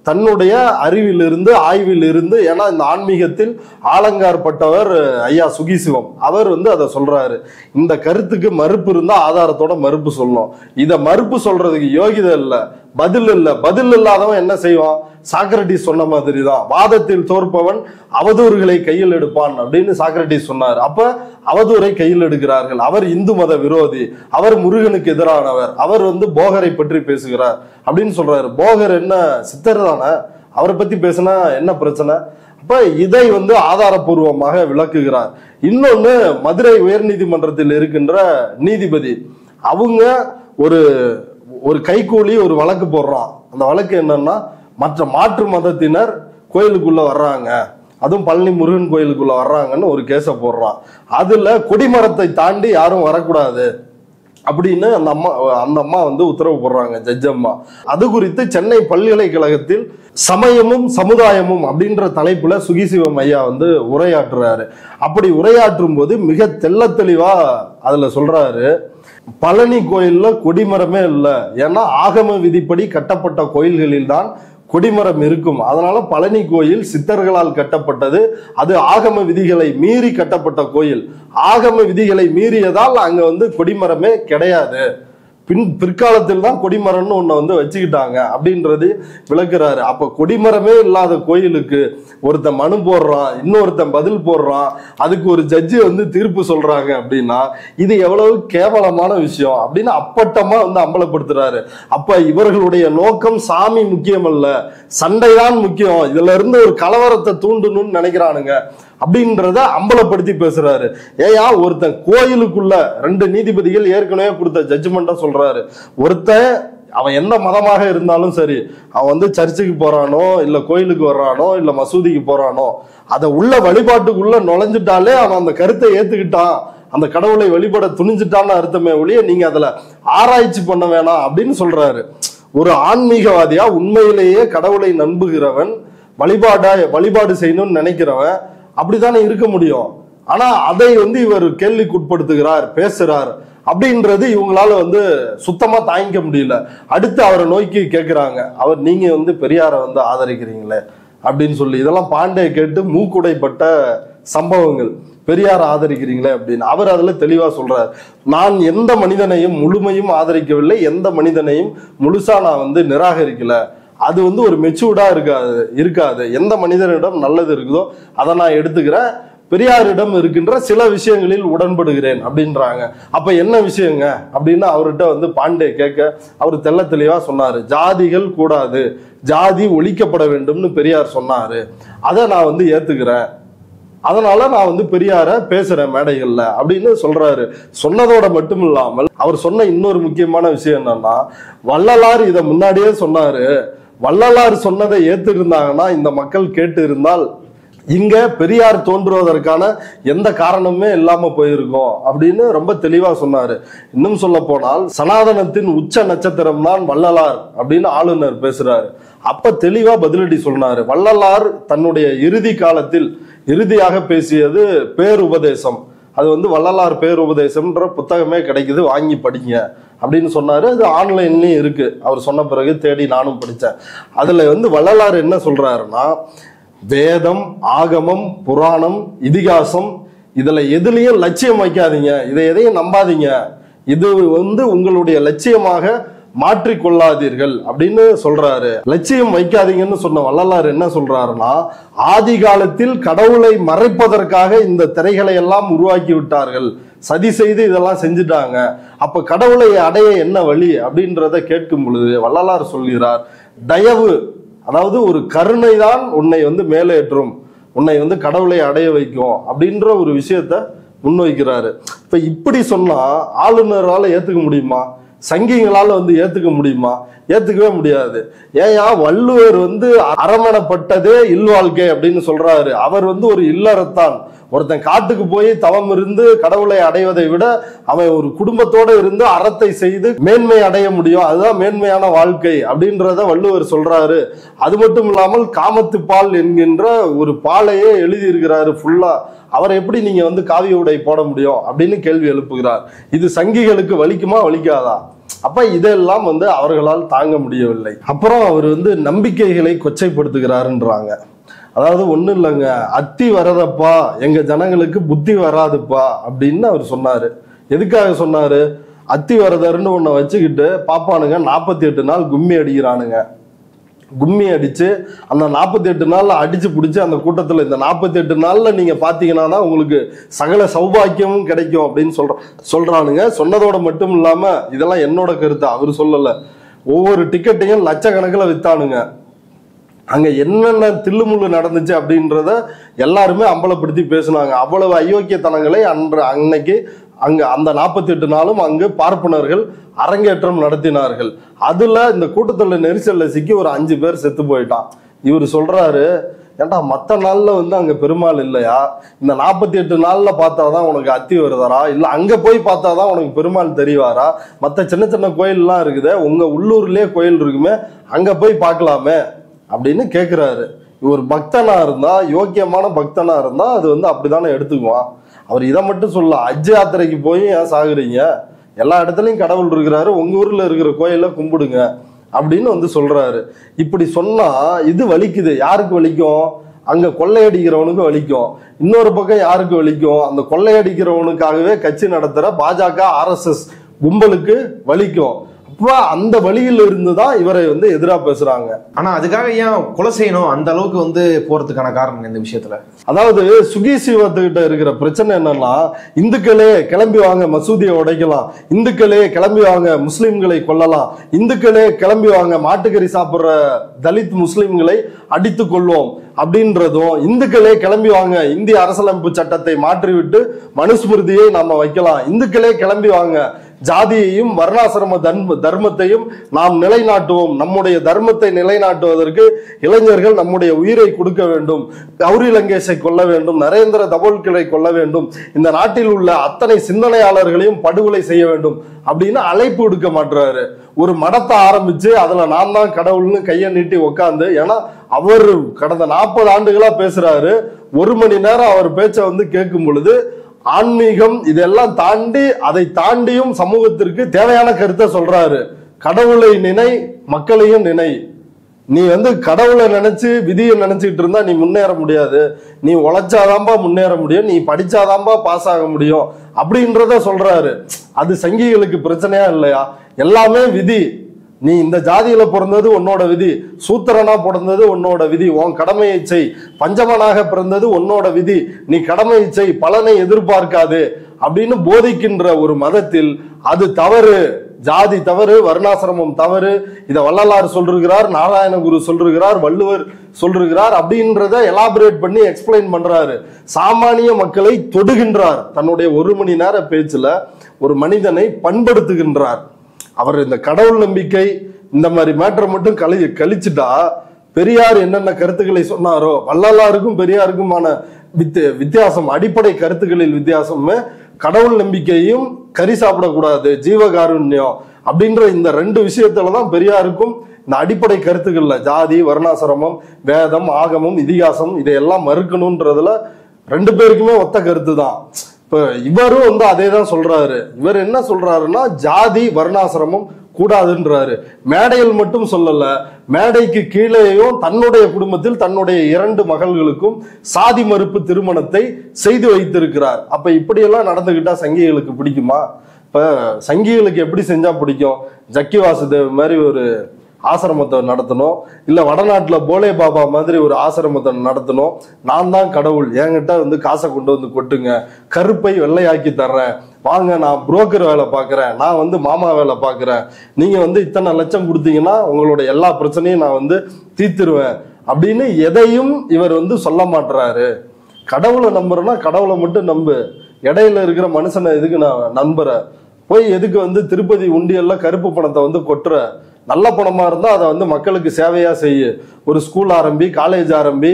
Speaker 2: தன்னுடைய அறிவிலிருந்து ஆய்விலிருந்து ஏன்னா இந்த ஆன்மீகத்தில் ஆலங்கார்பட்டவர் ஐயா சுகிசிவம் அவர் வந்து அதை சொல்றாரு இந்த கருத்துக்கு மறுப்பு இருந்தா ஆதாரத்தோட மறுப்பு சொல்லணும் இத மறுப்பு சொல்றதுக்கு யோகிதை இல்ல பதில் இல்ல பதில் இல்லாதவன் என்ன செய்வான் சாக்ரட்டிஸ் சொன்ன மாதிரி தான் வாதத்தில் தோற்பவன் அவதூறுகளை கையில் எடுப்பான் அப்படின்னு சாக்ரட்டிஸ் சொன்னார் அப்ப அவதூறை கையில் எடுக்கிறார்கள் அவர் இந்து மத விரோதி அவர் முருகனுக்கு எதிரானவர் அவர் வந்து போகரை பற்றி பேசுகிறார் அப்படின்னு சொல்றாரு போகர் என்ன சித்தர் தானே அவரை பத்தி பேசினா என்ன பிரச்சனை அப்ப இதை வந்து ஆதாரபூர்வமாக விளக்குகிறார் இன்னொன்னு மதுரை உயர்நீதிமன்றத்தில் இருக்கின்ற நீதிபதி அவங்க ஒரு ஒரு கைக்கூலி ஒரு வழக்கு போடுறான் அந்த வழக்கு என்னன்னா மற்ற மாற்று மதத்தினர் கோயிலுக்குள்ள வர்றாங்க அதுவும் பழனி முருகன் கோயிலுக்குள்ள வர்றாங்கன்னு ஒரு கேஸை போடுறான் அதுல கொடிமரத்தை தாண்டி யாரும் வரக்கூடாது அப்படின்னு அந்த அம்மா அந்த அம்மா வந்து உத்தரவு போடுறாங்க ஜட்ஜ் அம்மா அது குறித்து சென்னை பல்கலைக்கழகத்தில் சமயமும் சமுதாயமும் அப்படின்ற தலைப்புல சுகிசிவம் ஐயா வந்து உரையாற்றுறாரு அப்படி உரையாற்றும் போது மிக தெள்ள தெளிவா அதுல சொல்றாரு பழனி கோயில்ல கொடிமரமே இல்லை ஏன்னா ஆகம விதிப்படி கட்டப்பட்ட கோயில்களில் தான் கொடிமரம் இருக்கும் அதனால பழனி கோயில் சித்தர்களால் கட்டப்பட்டது அது ஆகம விதிகளை மீறி கட்டப்பட்ட கோயில் ஆகம விதிகளை மீறியதால் அங்க வந்து கொடிமரமே கிடையாது பின் பிற்காலத்தில் தான் கொடிமரம்னு ஒண்ணு வந்து வச்சுக்கிட்டாங்க அப்படின்றது விளக்குறாரு அப்ப கொடிமரமே இல்லாத கோயிலுக்கு ஒருத்தன் மனு போடுறான் இன்னொருத்தன் பதில் போடுறான் அதுக்கு ஒரு ஜட்ஜி வந்து தீர்ப்பு சொல்றாங்க அப்படின்னா இது எவ்வளவு கேவலமான விஷயம் அப்படின்னு அப்பட்டமா வந்து அம்பலப்படுத்துறாரு அப்ப இவர்களுடைய நோக்கம் சாமி முக்கியம் அல்ல சண்டைதான் முக்கியம் இதுல இருந்து ஒரு கலவரத்தை தூண்டணும்னு நினைக்கிறானுங்க அப்படின்றத அம்பலப்படுத்தி பேசுறாரு ஏயா ஒருத்தன் கோயிலுக்குள்ள ரெண்டு நீதிபதிகள் ஏற்கனவே கொடுத்த ஜட்ஜ்மெண்ட்டா சொல்றாரு ஒருத்தன் அவன் எந்த மதமாக இருந்தாலும் சரி அவன் வந்து சர்ச்சுக்கு போறானோ இல்ல கோயிலுக்கு வர்றானோ இல்ல மசூதிக்கு போறானோ அதை உள்ள வழிபாட்டுக்குள்ள நுழைஞ்சிட்டாலே அவன் அந்த கருத்தை ஏத்துக்கிட்டான் அந்த கடவுளை வழிபட துணிஞ்சிட்டான்னு அர்த்தமே ஒழிய நீங்க அதுல ஆராய்ச்சி பண்ண வேணாம் அப்படின்னு சொல்றாரு ஒரு ஆன்மீகவாதியா உண்மையிலேயே கடவுளை நம்புகிறவன் வழிபாடா வழிபாடு செய்யணும்னு நினைக்கிறவன் அப்படித்தானே இருக்க முடியும் ஆனா அதை வந்து இவர் கேள்விக்குட்படுத்துகிறார் பேசுறார் அப்படின்றது இவங்களால வந்து சுத்தமா தாங்கிக்க முடியல அடுத்து அவரை நோக்கி கேக்குறாங்க அவர் நீங்க வந்து பெரியாரை வந்து ஆதரிக்கிறீங்களே அப்படின்னு சொல்லி இதெல்லாம் பாண்டே கேட்டு மூக்குடைப்பட்ட சம்பவங்கள் பெரியார் ஆதரிக்கிறீங்களே அப்படின்னு அவர் அதுல தெளிவா சொல்றார் நான் எந்த மனிதனையும் முழுமையும் ஆதரிக்கவில்லை எந்த மனிதனையும் முழுசா நான் வந்து நிராகரிக்கல அது வந்து ஒரு மெச்சூர்டா இருக்காது இருக்காது எந்த மனிதனிடம் நல்லது இருக்குதோ அதை நான் எடுத்துக்கிறேன் பெரியாரிடம் இருக்கின்ற சில விஷயங்களில் உடன்படுகிறேன் அப்படின்றாங்க அப்ப என்ன விஷயங்க அப்படின்னு அவர்கிட்ட வந்து பாண்டே கேட்க அவர் தெள்ள தெளிவா சொன்னாரு ஜாதிகள் கூடாது ஜாதி ஒழிக்கப்பட வேண்டும்னு பெரியார் சொன்னாரு அதை நான் வந்து ஏத்துக்கிறேன் அதனால நான் வந்து பெரியார பேசுறேன் மேடைகள்ல அப்படின்னு சொல்றாரு சொன்னதோட மட்டும் இல்லாமல் அவர் சொன்ன இன்னொரு முக்கியமான விஷயம் என்னன்னா வள்ளலார் இதை முன்னாடியே சொன்னாரு வள்ளலார் சொன்னதை ஏத்திருந்தாங்கன்னா இந்த மக்கள் கேட்டு இருந்தால் இங்க பெரியார் தோன்றுவதற்கான எந்த காரணமுமே இல்லாம போயிருக்கும் அப்படின்னு ரொம்ப தெளிவா சொன்னாரு இன்னும் சொல்ல போனால் சனாதனத்தின் உச்ச நட்சத்திரம் தான் வள்ளலார் அப்படின்னு ஆளுநர் பேசுறாரு அப்ப தெளிவா பதிலடி சொன்னாரு வள்ளலார் தன்னுடைய இறுதி காலத்தில் இறுதியாக பேசியது பேருபதேசம் அது வந்து வள்ளலார் பேருபதேசம்ன்ற புத்தகமே கிடைக்குது வாங்கி படிங்க அப்படின்னு சொன்னாரு அது ஆன்லைன்லயும் இருக்கு அவர் சொன்ன பிறகு தேடி நானும் படித்தேன் அதுல வந்து வள்ளலார் என்ன சொல்றாருன்னா வேதம் ஆகமம் புராணம் இதிகாசம் இதுல எதுலயும் லட்சியம் வைக்காதீங்க இதை எதையும் நம்பாதீங்க இது வந்து உங்களுடைய லட்சியமாக மாற்றிக்கொள்ளாதீர்கள் அப்படின்னு சொல்றாரு லட்சியம் வைக்காதீங்கன்னு சொன்ன வள்ளலார் என்ன சொல்றாருன்னா ஆதி காலத்தில் கடவுளை மறைப்பதற்காக இந்த திரைகளை எல்லாம் உருவாக்கி விட்டார்கள் சதி செய்து இதெல்லாம் செஞ்சுட்டாங்க அப்ப கடவுளை அடைய என்ன வழி அப்படின்றத கேட்கும் பொழுது வள்ளலார் சொல்கிறார் தயவு அதாவது ஒரு கருணை தான் உன்னை வந்து மேலேற்றும் உன்னை வந்து கடவுளை அடைய வைக்கும் அப்படின்ற ஒரு விஷயத்த முன்வைக்கிறாரு இப்ப இப்படி சொன்னா ஆளுநரால ஏத்துக்க முடியுமா சங்கிங்களால வந்து ஏத்துக்க முடியுமா ஏத்துக்கவே முடியாது ஏயா வள்ளுவர் வந்து அரமணப்பட்டதே இல்வாழ்க்கை அப்படின்னு சொல்றாரு அவர் வந்து ஒரு இல்லறத்தான் ஒருத்தன் காட்டுக்கு போய் தவம் இருந்து கடவுளை அடைவதை விட அவன் ஒரு குடும்பத்தோட இருந்து அறத்தை செய்து மேன்மை அடைய முடியும் அதுதான் மேன்மையான வாழ்க்கை அப்படின்றத வள்ளுவர் சொல்றாரு அது மட்டும் இல்லாமல் காமத்து பால் என்கின்ற ஒரு பாலையே எழுதியிருக்கிறாரு ஃபுல்லா அவரை எப்படி நீங்க வந்து காவிய உடை போட முடியும் அப்படின்னு கேள்வி எழுப்புகிறார் இது சங்கிகளுக்கு வலிக்குமா வலிக்காதா அப்ப இதெல்லாம் வந்து அவர்களால் தாங்க முடியவில்லை அப்புறம் அவர் வந்து நம்பிக்கைகளை கொச்சைப்படுத்துகிறாருன்றாங்க அதாவது ஒண்ணும் இல்லைங்க அத்தி வரதப்பா எங்க ஜனங்களுக்கு புத்தி வராதுப்பா அப்படின்னு அவர் சொன்னாரு எதுக்காக சொன்னாரு அத்தி வரதர்னு ஒன்ன வச்சுக்கிட்டு பாப்பானுங்க நாற்பத்தி எட்டு நாள் கும்மி அடிக்கிறானுங்க கும்மி அடிச்சு அந்த நாற்பத்தி எட்டு நாள்ல அடிச்சு பிடிச்சி அந்த கூட்டத்துல இந்த நாற்பத்தி எட்டு நாள்ல நீங்க பாத்தீங்கன்னா தான் உங்களுக்கு சகல சௌபாக்கியமும் கிடைக்கும் அப்படின்னு சொல்ற சொல்றானுங்க சொன்னதோட மட்டும் இல்லாம இதெல்லாம் என்னோட கருத்து அவர் சொல்லல ஒவ்வொரு டிக்கெட்டையும் லட்சக்கணக்கில் வித்தானுங்க அங்க என்னென்ன தில்லுமுள்ளு நடந்துச்சு அப்படின்றத எல்லாருமே அம்பலப்படுத்தி பேசுனாங்க அவ்வளவு அயோக்கியத்தனங்களை அன்று அன்னைக்கு அங்க அந்த நாற்பத்தி எட்டு நாளும் அங்கு பார்ப்பனர்கள் அரங்கேற்றம் நடத்தினார்கள் அதுல இந்த கூட்டத்துல நெரிசல்ல சிக்கி ஒரு அஞ்சு பேர் செத்து போயிட்டான் இவர் சொல்றாரு ஏன்டா மற்ற நாள்ல வந்து அங்க பெருமாள் இல்லையா இந்த நாற்பத்தி எட்டு நாள்ல பார்த்தாதான் உனக்கு அத்தி வருதாரா இல்ல அங்க போய் பார்த்தாதான் உனக்கு பெருமாள் தெரியவாரா மற்ற சின்ன சின்ன கோயில்லாம் இருக்குதே உங்க உள்ளூர்லயே கோயில் இருக்குமே அங்க போய் பார்க்கலாமே அப்படின்னு கேட்குறாரு இவர் பக்தனா இருந்தா யோக்கியமான பக்தனா இருந்தா அது வந்து அப்படித்தானே எடுத்துக்குவான் அவர் இதை மட்டும் சொல்ல ஹஜ் யாத்திரைக்கு போய் ஏன் சாகுறீங்க எல்லா இடத்துலயும் கடவுள் இருக்கிறாரு உங்க ஊர்ல இருக்கிற கோயில கும்பிடுங்க அப்படின்னு வந்து சொல்றாரு இப்படி சொன்னா இது வலிக்குது யாருக்கு வலிக்கும் அங்க கொள்ளையடிக்கிறவனுக்கு வலிக்கும் இன்னொரு பக்கம் யாருக்கு வலிக்கும் அந்த கொள்ளையடிக்கிறவனுக்காகவே கட்சி நடத்துற பாஜக ஆர்எஸ்எஸ் கும்பலுக்கு வலிக்கும் அப்ப அந்த வழியில இருந்து தான் இவரை வந்து எதிரா பேசுறாங்க
Speaker 3: ஆனா அதுக்காக ஏன் கொலை செய்யணும் அந்த அளவுக்கு வந்து போறதுக்கான காரணம் இந்த விஷயத்துல
Speaker 2: அதாவது சுகி சிவத்துக்கிட்ட இருக்கிற பிரச்சனை என்னன்னா இந்துக்களே கிளம்பி வாங்க மசூதியை உடைக்கலாம் இந்துக்களே கிளம்பி வாங்க முஸ்லிம்களை கொல்லலாம் இந்துக்களே கிளம்பி வாங்க மாட்டுக்கறி சாப்பிடுற தலித் முஸ்லிம்களை அடித்து கொள்வோம் அப்படின்றதும் இந்துக்களே கிளம்பி வாங்க இந்திய அரசியலமைப்பு சட்டத்தை மாற்றிவிட்டு மனுஸ்மிருதியை நாம வைக்கலாம் இந்துக்களே கிளம்பி வாங்க ஜாதியையும் வர்ணாசிரம தர்ம தர்மத்தையும் நாம் நிலைநாட்டுவோம் நம்முடைய தர்மத்தை நிலைநாட்டுவதற்கு இளைஞர்கள் நம்முடைய உயிரை கொடுக்க வேண்டும் கௌரி லங்கேஷை கொல்ல வேண்டும் நரேந்திர தபோல்கரை கொல்ல வேண்டும் இந்த நாட்டில் உள்ள அத்தனை சிந்தனையாளர்களையும் படுகொலை செய்ய வேண்டும் அப்படின்னு அழைப்பு விடுக்க மாட்டுறாரு ஒரு மடத்தை ஆரம்பிச்சு அதுல நான் தான் கடவுள்னு கையை நீட்டி உக்காந்து ஏன்னா அவர் கடந்த நாற்பது ஆண்டுகளா பேசுறாரு ஒரு மணி நேரம் அவர் பேச்சை வந்து கேட்கும் பொழுது ஆன்மீகம் இதெல்லாம் தாண்டி அதை தாண்டியும் சமூகத்திற்கு தேவையான கருத்தை சொல்றாரு கடவுளை நினை மக்களையும் நினை நீ வந்து கடவுளை நினைச்சு விதியை நினைச்சிட்டு இருந்தா நீ முன்னேற முடியாது நீ உழைச்சாதான்பா முன்னேற முடியும் நீ படிச்சாதான்பா பாஸ் ஆக முடியும் அப்படின்றத சொல்றாரு அது சங்கிகளுக்கு பிரச்சனையா இல்லையா எல்லாமே விதி நீ இந்த ஜாதியில பிறந்தது உன்னோட விதி சூத்திரனா பிறந்தது உன்னோட விதி உன் கடமையை செய் பஞ்சமனாக பிறந்தது உன்னோட விதி நீ கடமையை செய் பலனை எதிர்பார்க்காது அப்படின்னு போதிக்கின்ற ஒரு மதத்தில் அது தவறு ஜாதி தவறு வர்ணாசிரமம் தவறு இதை வள்ளலார் சொல்லிருக்கிறார் நாராயணகுரு சொல்லிருக்கிறார் வள்ளுவர் சொல்லிருக்கிறார் அப்படின்றத எலாபரேட் பண்ணி எக்ஸ்பிளைன் பண்றாரு சாமானிய மக்களை தொடுகின்றார் தன்னுடைய ஒரு மணி நேர பேச்சுல ஒரு மனிதனை பண்படுத்துகின்றார் அவர் இந்த கடவுள் நம்பிக்கை இந்த மாதிரி மேட்டரை மட்டும் கழி கழிச்சுட்டா பெரியார் என்னென்ன கருத்துக்களை சொன்னாரோ வள்ளலாருக்கும் பெரியாருக்குமான வித்து வித்தியாசம் அடிப்படை கருத்துக்களில் வித்தியாசமே கடவுள் நம்பிக்கையும் கறி சாப்பிடக்கூடாது ஜீவகாருண்யம் அப்படின்ற இந்த ரெண்டு விஷயத்துல தான் பெரியாருக்கும் இந்த அடிப்படை கருத்துக்கள்ல ஜாதி வர்ணாசிரமம் வேதம் ஆகமம் இதிகாசம் இதையெல்லாம் மறுக்கணுன்றதுல ரெண்டு பேருக்குமே ஒத்த கருத்து தான் இப்ப இவரும் வந்து அதே தான் சொல்றாரு இவர் என்ன சொல்றாருன்னா ஜாதி வர்ணாசிரமம் கூடாதுன்றாரு மேடையில் மட்டும் சொல்லல மேடைக்கு கீழேயும் தன்னுடைய குடும்பத்தில் தன்னுடைய இரண்டு மகள்களுக்கும் சாதி மறுப்பு திருமணத்தை செய்து வைத்திருக்கிறார் அப்ப இப்படியெல்லாம் நடந்துகிட்டா சங்கிகளுக்கு பிடிக்குமா இப்ப சங்கிகளுக்கு எப்படி செஞ்சா பிடிக்கும் ஜக்கி வாசுதேவ் மாதிரி ஒரு ஆசிரமத்தை நடத்தணும் இல்ல வடநாட்டுல போலே பாபா மாதிரி ஒரு ஆசிரமத்தை நடத்தணும் நான் தான் கடவுள் என்கிட்ட வந்து காசை கொண்டு வந்து கொட்டுங்க கருப்பை வெள்ளையாக்கி தர்றேன் வாங்க நான் புரோக்கர் வேலை பார்க்குறேன் நான் வந்து மாமா வேலை பார்க்குறேன் நீங்க வந்து இத்தனை லட்சம் கொடுத்தீங்கன்னா உங்களோட எல்லா பிரச்சனையும் நான் வந்து தீர்த்துருவேன் அப்படின்னு எதையும் இவர் வந்து சொல்ல மாட்டுறாரு கடவுளை நம்புறேன்னா கடவுளை மட்டும் நம்பு இடையில இருக்கிற மனுஷனை எதுக்கு நான் நம்புற போய் எதுக்கு வந்து திருப்பதி உண்டியல்ல கருப்பு பணத்தை வந்து கொட்டுற நல்ல பணமா இருந்தா அதை வந்து மக்களுக்கு சேவையா செய்யு ஒரு ஸ்கூல் ஆரம்பி காலேஜ் ஆரம்பி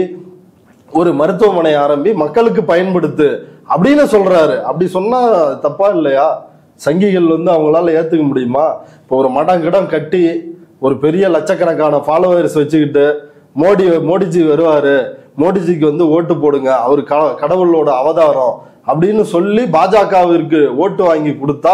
Speaker 2: ஒரு மருத்துவமனை ஆரம்பி மக்களுக்கு பயன்படுத்து அப்படின்னு சொல்றாரு அப்படி சொன்னா தப்பா இல்லையா சங்கிகள் வந்து அவங்களால ஏத்துக்க முடியுமா இப்போ ஒரு மடம் கிடம் கட்டி ஒரு பெரிய லட்சக்கணக்கான ஃபாலோவர்ஸ் வச்சுக்கிட்டு மோடி மோடிஜி வருவாரு மோடிஜிக்கு வந்து ஓட்டு போடுங்க அவர் க கடவுளோட அவதாரம் அப்படின்னு சொல்லி பாஜகவிற்கு ஓட்டு வாங்கி கொடுத்தால்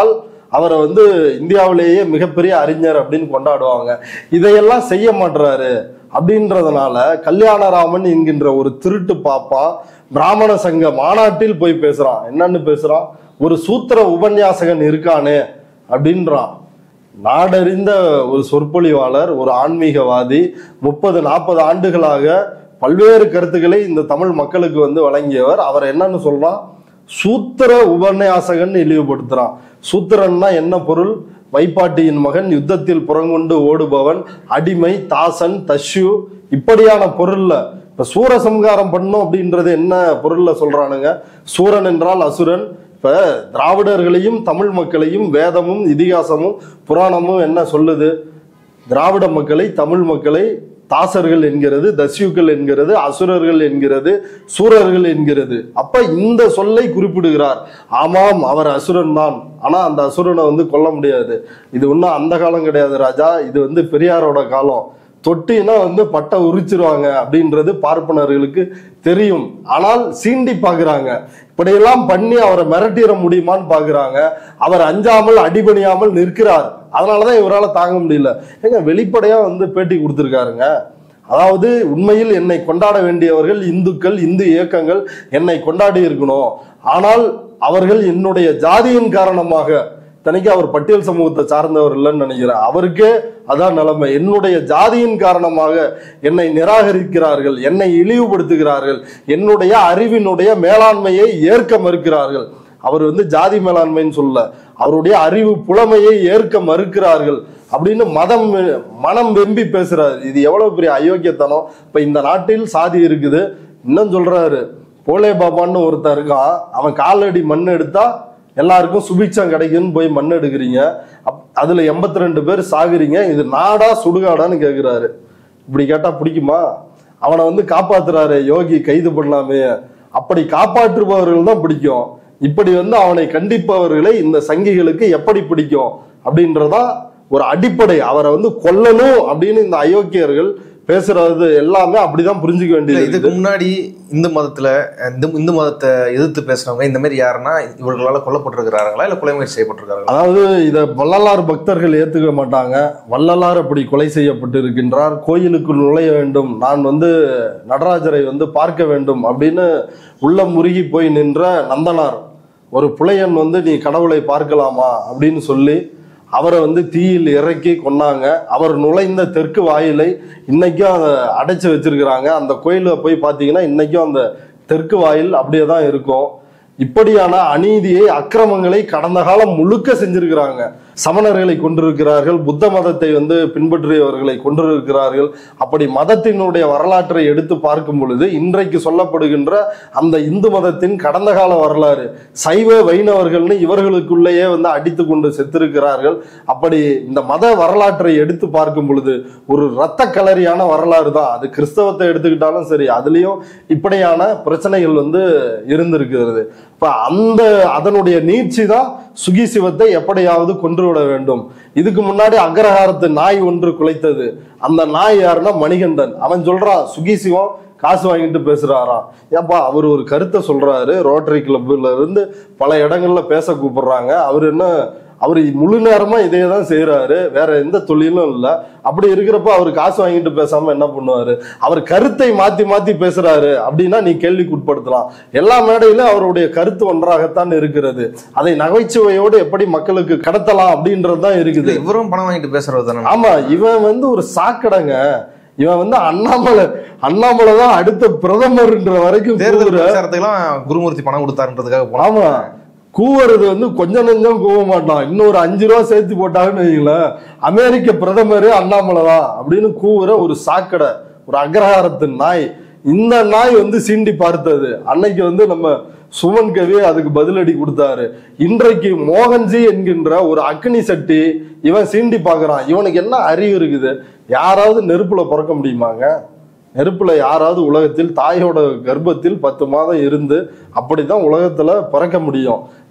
Speaker 2: அவரை வந்து இந்தியாவிலேயே மிகப்பெரிய அறிஞர் அப்படின்னு கொண்டாடுவாங்க இதையெல்லாம் செய்ய மாட்றாரு அப்படின்றதுனால கல்யாணராமன் என்கின்ற ஒரு திருட்டு பாப்பா பிராமண சங்க மாநாட்டில் போய் பேசுறான் என்னன்னு பேசுறான் ஒரு சூத்திர உபன்யாசகன் இருக்கானே அப்படின்றான் நாடறிந்த ஒரு சொற்பொழிவாளர் ஒரு ஆன்மீகவாதி முப்பது நாற்பது ஆண்டுகளாக பல்வேறு கருத்துக்களை இந்த தமிழ் மக்களுக்கு வந்து வழங்கியவர் அவர் என்னன்னு சொல்றான் சூத்திர உபன்யாசகன் இழிவுபடுத்துறான் சூத்திரன்னா என்ன பொருள் வைப்பாட்டியின் மகன் யுத்தத்தில் புறங்கொண்டு ஓடுபவன் அடிமை தாசன் தஷ்யு இப்படியான பொருள்ல இப்ப சூரசம்காரம் பண்ணும் அப்படின்றது என்ன பொருள்ல சொல்றானுங்க சூரன் என்றால் அசுரன் இப்ப திராவிடர்களையும் தமிழ் மக்களையும் வேதமும் இதிகாசமும் புராணமும் என்ன சொல்லுது திராவிட மக்களை தமிழ் மக்களை தாசர்கள் என்கிறது தஸ்யுக்கள் என்கிறது அசுரர்கள் என்கிறது சூரர்கள் என்கிறது அப்ப இந்த சொல்லை குறிப்பிடுகிறார் ஆமாம் அவர் அசுரன் தான் ஆனா அந்த அசுரனை வந்து கொல்ல முடியாது இது ஒன்றும் அந்த காலம் கிடையாது ராஜா இது வந்து பெரியாரோட காலம் தொட்டினா வந்து பட்டை உரிச்சிருவாங்க அப்படின்றது பார்ப்பனர்களுக்கு தெரியும் ஆனால் சீண்டி பார்க்கறாங்க இப்படியெல்லாம் பண்ணி அவரை மிரட்டிட முடியுமான்னு பார்க்கறாங்க அவர் அஞ்சாமல் அடிபணியாமல் நிற்கிறார் அதனாலதான் இவரால் தாங்க முடியல ஏங்க வெளிப்படையா வந்து பேட்டி கொடுத்துருக்காருங்க அதாவது உண்மையில் என்னை கொண்டாட வேண்டியவர்கள் இந்துக்கள் இந்து இயக்கங்கள் என்னை கொண்டாடி இருக்கணும் ஆனால் அவர்கள் என்னுடைய ஜாதியின் காரணமாக தனிக்கு அவர் பட்டியல் சமூகத்தை சார்ந்தவர் இல்லைன்னு நினைக்கிறேன் அவருக்கே அதான் நிலைமை என்னுடைய ஜாதியின் காரணமாக என்னை நிராகரிக்கிறார்கள் என்னை இழிவுபடுத்துகிறார்கள் என்னுடைய அறிவினுடைய மேலாண்மையை ஏற்க மறுக்கிறார்கள் அவர் வந்து ஜாதி மேலாண்மைன்னு சொல்ல அவருடைய அறிவு புலமையை ஏற்க மறுக்கிறார்கள் அப்படின்னு மதம் மனம் வெம்பி பேசுறாரு இது எவ்வளவு பெரிய அயோக்கியத்தனம் இப்ப இந்த நாட்டில் சாதி இருக்குது இன்னும் சொல்றாரு போலே பாபான்னு ஒருத்தன் இருக்கான் அவன் காலடி மண் எடுத்தா எல்லாருக்கும் சுபிட்சம் கிடைக்குன்னு போய் மண் எடுக்கிறீங்க அப்- அதுல எண்பத்தி ரெண்டு பேர் சாகுறீங்க இது நாடா சுடுகாடான்னு கேக்குறாரு இப்படி கேட்டா பிடிக்குமா அவனை வந்து காப்பாத்துறாரு யோகி கைது பண்ணலாமே அப்படி காப்பாற்றுபவர்கள் தான் பிடிக்கும் இப்படி வந்து அவனை கண்டிப்பவர்களை இந்த சங்கிகளுக்கு எப்படி பிடிக்கும் அப்படின்றதா ஒரு அடிப்படை அவரை வந்து கொல்லணும் அப்படின்னு இந்த அயோக்கியர்கள் பேசுறது எல்லாமே அப்படிதான் புரிஞ்சுக்க
Speaker 3: இல்ல,
Speaker 2: வேண்டியது
Speaker 3: இதுக்கு முன்னாடி இந்து மதத்துல இந்த இந்து மதத்தை எதிர்த்து பேசுறவங்க இந்த மாதிரி யாருன்னா இவர்களால கொல்லப்பட்டிருக்கிறார்களா இல்ல கொலை முயற்சி செய்யப்பட்டிருக்காங்களா
Speaker 2: அதாவது இத வள்ளலார் பக்தர்கள் ஏத்துக்க மாட்டாங்க வள்ளலார் அப்படி கொலை செய்யப்பட்டு இருக்கின்றார் கோயிலுக்குள் நுழைய வேண்டும் நான் வந்து நடராஜரை வந்து பார்க்க வேண்டும் அப்படின்னு உள்ள முருகி போய் நின்ற நந்தனார் ஒரு புலையன் வந்து நீ கடவுளை பார்க்கலாமா அப்படின்னு சொல்லி அவரை வந்து தீயில் இறக்கி கொன்னாங்க அவர் நுழைந்த தெற்கு வாயிலை இன்னைக்கும் அதை அடைச்சு வச்சிருக்கிறாங்க அந்த கோயில போய் பார்த்தீங்கன்னா இன்னைக்கும் அந்த தெற்கு வாயில் அப்படியே தான் இருக்கும் இப்படியான அநீதியை அக்கிரமங்களை கடந்த காலம் முழுக்க செஞ்சிருக்கிறாங்க சமணர்களை கொண்டிருக்கிறார்கள் புத்த மதத்தை வந்து பின்பற்றியவர்களை கொண்டிருக்கிறார்கள் அப்படி மதத்தினுடைய வரலாற்றை எடுத்து பார்க்கும் பொழுது இன்றைக்கு சொல்லப்படுகின்ற அந்த இந்து மதத்தின் கடந்த கால வரலாறு சைவ வைணவர்கள்னு இவர்களுக்குள்ளேயே வந்து அடித்து கொண்டு செத்திருக்கிறார்கள் அப்படி இந்த மத வரலாற்றை எடுத்து பார்க்கும் பொழுது ஒரு இரத்த கலரியான வரலாறு தான் அது கிறிஸ்தவத்தை எடுத்துக்கிட்டாலும் சரி அதுலயும் இப்படியான பிரச்சனைகள் வந்து இருந்திருக்கிறது இப்ப அந்த அதனுடைய நீட்சி தான் சுகி சிவத்தை எப்படியாவது கொன்று விட வேண்டும் இதுக்கு முன்னாடி அக்ரஹாரத்து நாய் ஒன்று குலைத்தது அந்த நாய் யாருன்னா மணிகண்டன் அவன் சொல்றான் சுகி சிவம் காசு வாங்கிட்டு பேசுறாராம் ஏப்பா அவர் ஒரு கருத்தை சொல்றாரு ரோட்டரி கிளப்ல இருந்து பல இடங்கள்ல பேச கூப்பிடுறாங்க அவர் என்ன அவர் முழு நேரமா இதே தான் செய்யறாரு வேற எந்த தொழிலும் இல்லை அப்படி இருக்கிறப்ப அவர் காசு வாங்கிட்டு பேசாம என்ன பண்ணுவாரு அவர் கருத்தை மாத்தி மாத்தி பேசுறாரு அப்படின்னா நீ கேள்விக்கு உட்படுத்தலாம் எல்லா மேடையிலும் அவருடைய கருத்து ஒன்றாகத்தான் இருக்கிறது அதை நகைச்சுவையோடு எப்படி மக்களுக்கு கடத்தலாம் அப்படின்றது தான்
Speaker 3: இல்ல
Speaker 2: இருக்குது
Speaker 3: இவரும் பணம் வாங்கிட்டு பேசுறது தானே
Speaker 2: ஆமா இவன் வந்து ஒரு சாக்கடைங்க இவன் வந்து அண்ணாமலை அண்ணாமலை தான் அடுத்த பிரதமர்ன்ற வரைக்கும்
Speaker 3: தேர்தல்
Speaker 2: கூவுற-
Speaker 3: பிரச்சாரத்துக்குலாம் குருமூர்த்தி பணம் கொடுத்தாருன்றதுக்காக போனா
Speaker 2: ஆமா கூவுறது வந்து கொஞ்சம் நெஞ்சம் கூவ மாட்டான் இன்னொரு அஞ்சு ரூபா சேர்த்து போட்டாங்கன்னு வைங்களேன் அமெரிக்க பிரதமர் அண்ணாமலை தான் அப்படின்னு கூவுற ஒரு சாக்கடை ஒரு அக்ரஹாரத்து நாய் இந்த நாய் வந்து சீண்டி பார்த்தது அன்னைக்கு வந்து நம்ம சுமன் கவி அதுக்கு பதிலடி கொடுத்தாரு இன்றைக்கு மோகன்ஜி என்கின்ற ஒரு அக்னி சட்டி இவன் சீண்டி பார்க்கறான் இவனுக்கு என்ன அறிவு இருக்குது யாராவது நெருப்புல பிறக்க முடியுமாங்க நெருப்புல யாராவது உலகத்தில் தாயோட கர்ப்பத்தில் பத்து மாதம் இருந்து அப்படிதான் உலகத்துல பிறக்க முடியும்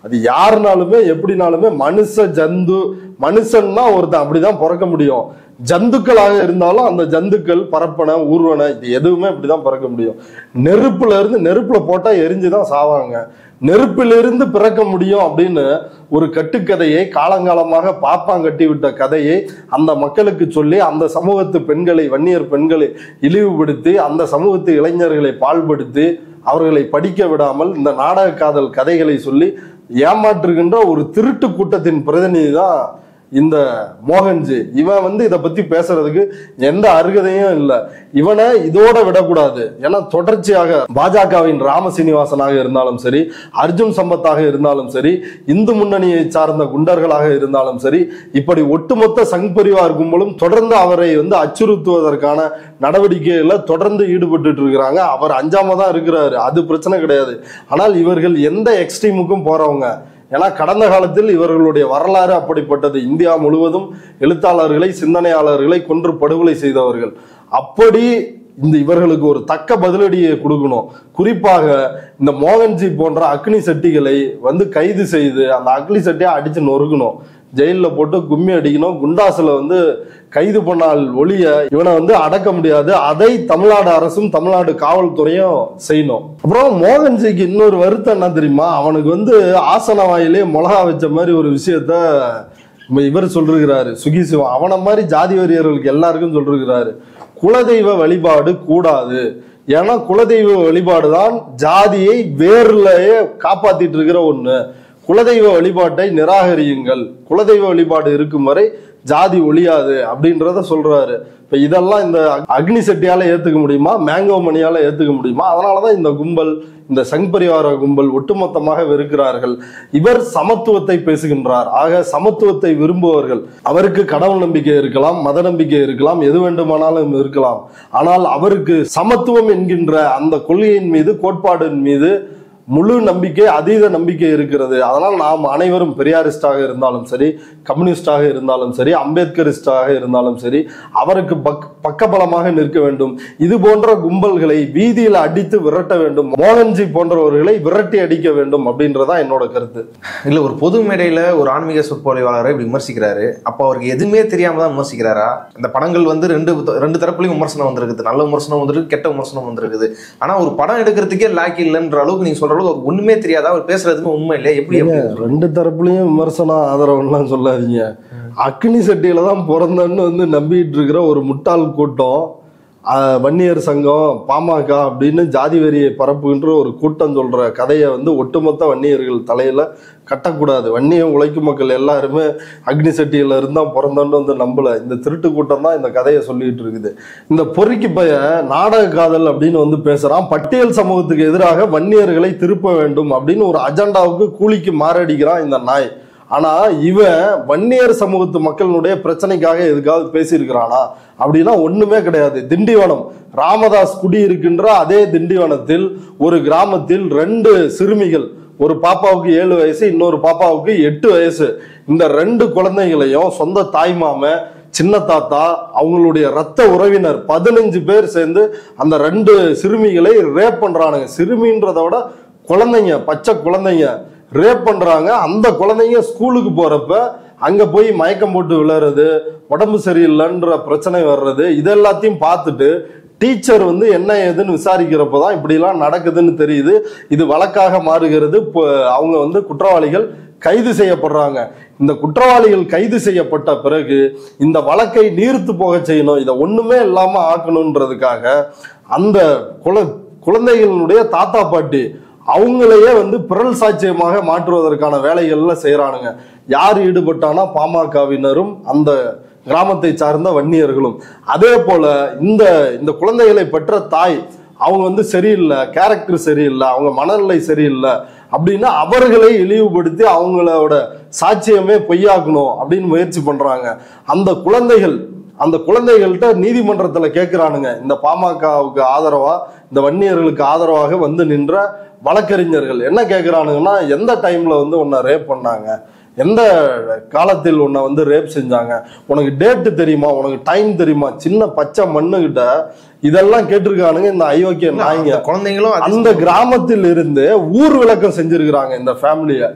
Speaker 2: அது யாருனாலுமே எப்படினாலுமே மனுஷ ஜந்து மனுஷன்னா ஒருத்தன் அப்படிதான் பிறக்க முடியும் ஜந்துக்களாக இருந்தாலும் அந்த ஜந்துக்கள் பரப்பன ஊர்வன இது எதுவுமே இப்படிதான் பிறக்க முடியும் நெருப்புல இருந்து நெருப்புல போட்டா எரிஞ்சுதான் சாவாங்க நெருப்பிலிருந்து பிறக்க முடியும் அப்படின்னு ஒரு கட்டுக்கதையை காலங்காலமாக பாப்பான் கட்டி விட்ட கதையை அந்த மக்களுக்கு சொல்லி அந்த சமூகத்து பெண்களை வன்னியர் பெண்களை இழிவுபடுத்தி அந்த சமூகத்து இளைஞர்களை பாழ்படுத்தி அவர்களை படிக்க விடாமல் இந்த நாடக காதல் கதைகளை சொல்லி ஏமாற்றுகின்ற ஒரு திருட்டு கூட்டத்தின் பிரதிநிதி தான் இந்த மோகன்ஜி இவன் வந்து இதை பத்தி பேசுறதுக்கு எந்த அருகதையும் இல்லை இவனை இதோட விடக்கூடாது ஏன்னா தொடர்ச்சியாக பாஜகவின் ராம சீனிவாசனாக இருந்தாலும் சரி அர்ஜுன் சம்பத்தாக இருந்தாலும் சரி இந்து முன்னணியை சார்ந்த குண்டர்களாக இருந்தாலும் சரி இப்படி ஒட்டுமொத்த சங் பரிவார் கும்பலும் தொடர்ந்து அவரை வந்து அச்சுறுத்துவதற்கான நடவடிக்கைகள்ல தொடர்ந்து ஈடுபட்டு இருக்கிறாங்க அவர் அஞ்சாம தான் இருக்கிறாரு அது பிரச்சனை கிடையாது ஆனால் இவர்கள் எந்த எக்ஸ்ட்ரீமுக்கும் போறவங்க ஏன்னா கடந்த காலத்தில் இவர்களுடைய வரலாறு அப்படிப்பட்டது இந்தியா முழுவதும் எழுத்தாளர்களை சிந்தனையாளர்களை கொன்று படுகொலை செய்தவர்கள் அப்படி இந்த இவர்களுக்கு ஒரு தக்க பதிலடியை கொடுக்கணும் குறிப்பாக இந்த மோகன்ஜி போன்ற அக்னி சட்டிகளை வந்து கைது செய்து அந்த அக்னி சட்டியை அடிச்சு நொறுக்கணும் ஜெயிலில் போட்டு கும்மி அடிக்கணும் குண்டாசுல வந்து கைது பண்ணால் ஒழிய இவனை வந்து அடக்க முடியாது அதை தமிழ்நாடு அரசும் தமிழ்நாடு காவல்துறையும் செய்யணும் அப்புறம் மோகன்ஜிக்கு இன்னொரு வருத்தம் என்ன தெரியுமா அவனுக்கு வந்து ஆசன வாயிலே மிளகா வச்ச மாதிரி ஒரு விஷயத்த இப்ப இவர் சொல்லிருக்கிறாரு சுகி சிவம் அவனை மாதிரி ஜாதி வெறியர்களுக்கு எல்லாருக்கும் சொல்லிருக்கிறாரு குலதெய்வ வழிபாடு கூடாது ஏன்னா குலதெய்வ வழிபாடு தான் ஜாதியை வேர்லயே காப்பாத்திட்டு இருக்கிற ஒண்ணு குலதெய்வ வழிபாட்டை நிராகரியுங்கள் குலதெய்வ வழிபாடு இருக்கும் வரை ஜாதி ஒழியாது அப்படின்றத சொல்றாரு இப்ப இதெல்லாம் இந்த அக்னி செட்டியால ஏத்துக்க முடியுமா மேங்கோ மணியால ஏத்துக்க முடியுமா அதனாலதான் இந்த கும்பல் இந்த சங் பரிவார கும்பல் ஒட்டுமொத்தமாக வெறுக்கிறார்கள் இவர் சமத்துவத்தை பேசுகின்றார் ஆக சமத்துவத்தை விரும்புபவர்கள் அவருக்கு கடவுள் நம்பிக்கை இருக்கலாம் மத நம்பிக்கை இருக்கலாம் எது வேண்டுமானாலும் இருக்கலாம் ஆனால் அவருக்கு சமத்துவம் என்கின்ற அந்த கொள்கையின் மீது கோட்பாடின் மீது முழு நம்பிக்கை அதீத நம்பிக்கை இருக்கிறது அதனால் நாம் அனைவரும் பெரியாரிஸ்டாக இருந்தாலும் சரி கம்யூனிஸ்டாக இருந்தாலும் சரி அம்பேத்கரிஸ்டாக இருந்தாலும் சரி அவருக்கு பக் பக்கபலமாக நிற்க வேண்டும் இது போன்ற கும்பல்களை வீதியில் அடித்து விரட்ட வேண்டும் மோகன்ஜி போன்றவர்களை விரட்டி அடிக்க வேண்டும் அப்படின்றதா என்னோட கருத்து
Speaker 3: இல்ல ஒரு பொது மேடையில ஒரு ஆன்மீக சொற்பொழிவாளரை இப்படி விமர்சிக்கிறாரு அப்போ அவருக்கு எதுவுமே தெரியாம தான் விமர்சிக்கிறாரா இந்த படங்கள் வந்து ரெண்டு ரெண்டு தரப்புலையும் விமர்சனம் வந்திருக்குது நல்ல விமர்சனம் வந்திருக்கு கெட்ட விமர்சனம் வந்திருக்குது ஆனா ஒரு படம் எடுக்கிறதுக்கே லாக்கி இல்லைன்ற அளவுக்கு நீங்க சொல்ற அளவுக்கு அவருக்கு ஒண்ணுமே தெரியாதா அவர் பேசுறதுமே உண்மை இல்லையா எப்படி எப்படி
Speaker 2: ரெண்டு தரப்புலயும் விமர்சனம் ஆதரவுலாம் சொல்லாதீங்க அக்னி சட்டியில தான் பிறந்தன்னு வந்து நம்பிட்டு இருக்கிற ஒரு முட்டாள் கூட்டம் ஆஹ், வன்னியர் சங்கம் பாமக அப்படின்னு ஜாதி வெறியை பரப்புகின்ற ஒரு கூட்டம் சொல்ற கதையை வந்து ஒட்டுமொத்த வன்னியர்கள் தலையில கட்டக்கூடாது வன்னிய உழைக்கும் மக்கள் எல்லாருமே அக்னி சட்டியில இருந்தா பிறந்தோன்னு வந்து நம்பல இந்த திருட்டு கூட்டம் தான் இந்த கதையை சொல்லிட்டு இருக்குது இந்த பொறுக்கி பைய நாடக காதல் அப்படின்னு வந்து பேசுறான் பட்டியல் சமூகத்துக்கு எதிராக வன்னியர்களை திருப்ப வேண்டும் அப்படின்னு ஒரு அஜெண்டாவுக்கு கூலிக்கு மாரடிக்கிறான் இந்த நாய் ஆனா இவன் வன்னியர் சமூகத்து மக்களுடைய பிரச்சனைக்காக எதுக்காவது பேசியிருக்கிறானா அப்படின்னா ஒண்ணுமே கிடையாது திண்டிவனம் ராமதாஸ் குடியிருக்கின்ற அதே திண்டிவனத்தில் ஒரு கிராமத்தில் ரெண்டு சிறுமிகள் ஒரு பாப்பாவுக்கு ஏழு வயசு இன்னொரு பாப்பாவுக்கு எட்டு வயசு இந்த ரெண்டு குழந்தைகளையும் சொந்த தாய்மாம சின்ன தாத்தா அவங்களுடைய ரத்த உறவினர் பதினஞ்சு பேர் சேர்ந்து அந்த ரெண்டு சிறுமிகளை ரேப் பண்றானுங்க சிறுமின்றதை விட குழந்தைங்க பச்சை குழந்தைங்க ரேப் பண்றாங்க அந்த குழந்தைங்க ஸ்கூலுக்கு போறப்ப அங்க போய் மயக்கம் போட்டு விழுறது உடம்பு சரியில்லைன்ற பிரச்சனை வர்றது இது எல்லாத்தையும் பார்த்துட்டு டீச்சர் வந்து என்ன ஏதுன்னு விசாரிக்கிறப்ப தான் இப்படிலாம் நடக்குதுன்னு தெரியுது இது வழக்காக மாறுகிறது இப்போ அவங்க வந்து குற்றவாளிகள் கைது செய்யப்படுறாங்க இந்த குற்றவாளிகள் கைது செய்யப்பட்ட பிறகு இந்த வழக்கை நீர்த்து போக செய்யணும் இதை ஒண்ணுமே இல்லாம ஆக்கணுன்றதுக்காக அந்த குல குழந்தைகளுடைய தாத்தா பாட்டி அவங்களையே வந்து பிறல் சாட்சியமாக மாற்றுவதற்கான வேலைகள்ல செய்யறானுங்க யார் ஈடுபட்டானா பாமகவினரும் அந்த கிராமத்தை சார்ந்த வன்னியர்களும் அதே போல இந்த இந்த குழந்தைகளை பெற்ற தாய் அவங்க வந்து சரியில்லை கேரக்டர் சரியில்லை அவங்க மனநிலை சரியில்லை அப்படின்னா அவர்களை இழிவுபடுத்தி அவங்களோட சாட்சியமே பொய்யாக்கணும் அப்படின்னு முயற்சி பண்றாங்க அந்த குழந்தைகள் அந்த குழந்தைகள்கிட்ட நீதிமன்றத்துல கேட்கிறானுங்க இந்த பாமகவுக்கு ஆதரவா இந்த வன்னியர்களுக்கு ஆதரவாக வந்து நின்ற வழக்கறிஞர்கள் என்ன கேட்கிறானுங்கன்னா எந்த டைம்ல வந்து உன்னை ரேப் பண்ணாங்க எந்த காலத்தில் உன்னை வந்து ரேப் செஞ்சாங்க உனக்கு டேட்டு தெரியுமா உனக்கு டைம் தெரியுமா சின்ன பச்சை மண்ணுகிட்ட இதெல்லாம் கேட்டிருக்கானுங்க இந்த அயோக்கிய நாய்ங்க
Speaker 3: அந்த குழந்தைங்களும் அது-
Speaker 2: அந்த கிராமத்தில் இருந்து ஊர் விளக்கம் செஞ்சிருக்கிறாங்க இந்த ஃபேமிலிய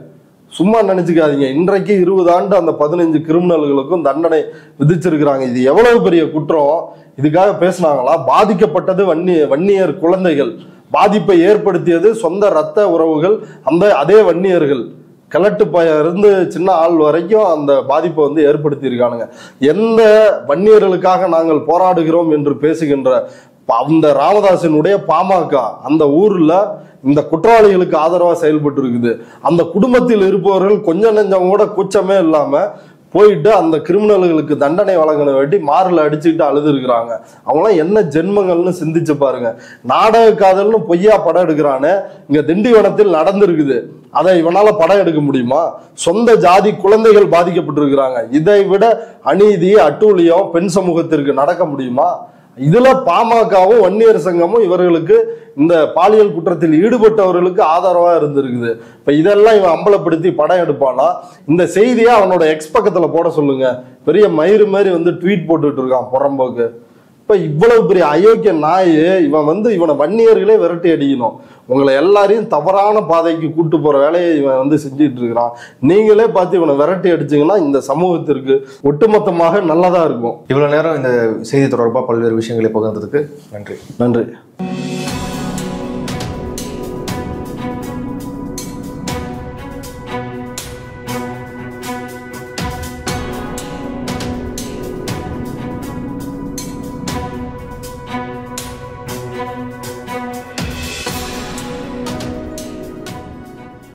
Speaker 2: சும்மா நினைச்சுக்காதீங்க இன்றைக்கு இருபது ஆண்டு அந்த பதினஞ்சு கிரிமினல்களுக்கும் தண்டனை விதிச்சிருக்கிறாங்க இது எவ்வளவு பெரிய குற்றம் இதுக்காக பேசுனாங்களா பாதிக்கப்பட்டது வன்னி வன்னியர் குழந்தைகள் பாதிப்பை ஏற்படுத்தியது சொந்த ரத்த உறவுகள் அந்த அதே வன்னியர்கள் கிழட்டு பையன் இருந்து சின்ன ஆள் வரைக்கும் அந்த பாதிப்பை வந்து ஏற்படுத்தியிருக்கானுங்க எந்த வன்னியர்களுக்காக நாங்கள் போராடுகிறோம் என்று பேசுகின்ற ப- அந்த ராமதாசனுடைய பாமக அந்த ஊர்ல இந்த குற்றவாளிகளுக்கு ஆதரவா செயல்பட்டு இருக்குது அந்த குடும்பத்தில் இருப்பவர்கள் கொஞ்சம் நெஞ்சம் கூட கூச்சமே இல்லாம போயிட்டு அந்த கிரிமினல்களுக்கு தண்டனை வழங்கின வேண்டி மாரில் அடிச்சுக்கிட்டு அழுது இருக்கிறாங்க அவங்களாம் என்ன ஜென்மங்கள்னு சிந்திச்சு பாருங்க நாடக காதல்னு பொய்யா படம் எடுக்கிறானே இங்க திண்டிவனத்தில் நடந்திருக்குது அதை இவனால படம் எடுக்க முடியுமா சொந்த ஜாதி குழந்தைகள் பாதிக்கப்பட்டிருக்கிறாங்க இதை விட அநீதி அட்டூழியம் பெண் சமூகத்திற்கு நடக்க முடியுமா இதுல பாமகவும் வன்னியர் சங்கமும் இவர்களுக்கு இந்த பாலியல் குற்றத்தில் ஈடுபட்டவர்களுக்கு ஆதரவா இருந்திருக்குது இப்ப இதெல்லாம் இவன் அம்பலப்படுத்தி படம் எடுப்பானா இந்த செய்தியை அவனோட எக்ஸ் பக்கத்துல போட சொல்லுங்க பெரிய மயிறு மாதிரி வந்து ட்வீட் போட்டுட்டு இருக்கான் புறம்போக்கு இப்ப இவ்வளவு பெரிய அயோக்கிய நாய் இவன் வந்து இவனை வன்னியர்களே விரட்டி அடிக்கணும் உங்களை எல்லாரையும் தவறான பாதைக்கு கூட்டு போற வேலையை இவன் வந்து செஞ்சுட்டு இருக்கிறான் நீங்களே பார்த்து இவனை விரட்டி அடிச்சீங்கன்னா இந்த சமூகத்திற்கு ஒட்டுமொத்தமாக நல்லதா இருக்கும்
Speaker 3: இவ்வளவு நேரம் இந்த செய்தி தொடர்பாக பல்வேறு விஷயங்களை பகிர்ந்ததுக்கு நன்றி
Speaker 2: நன்றி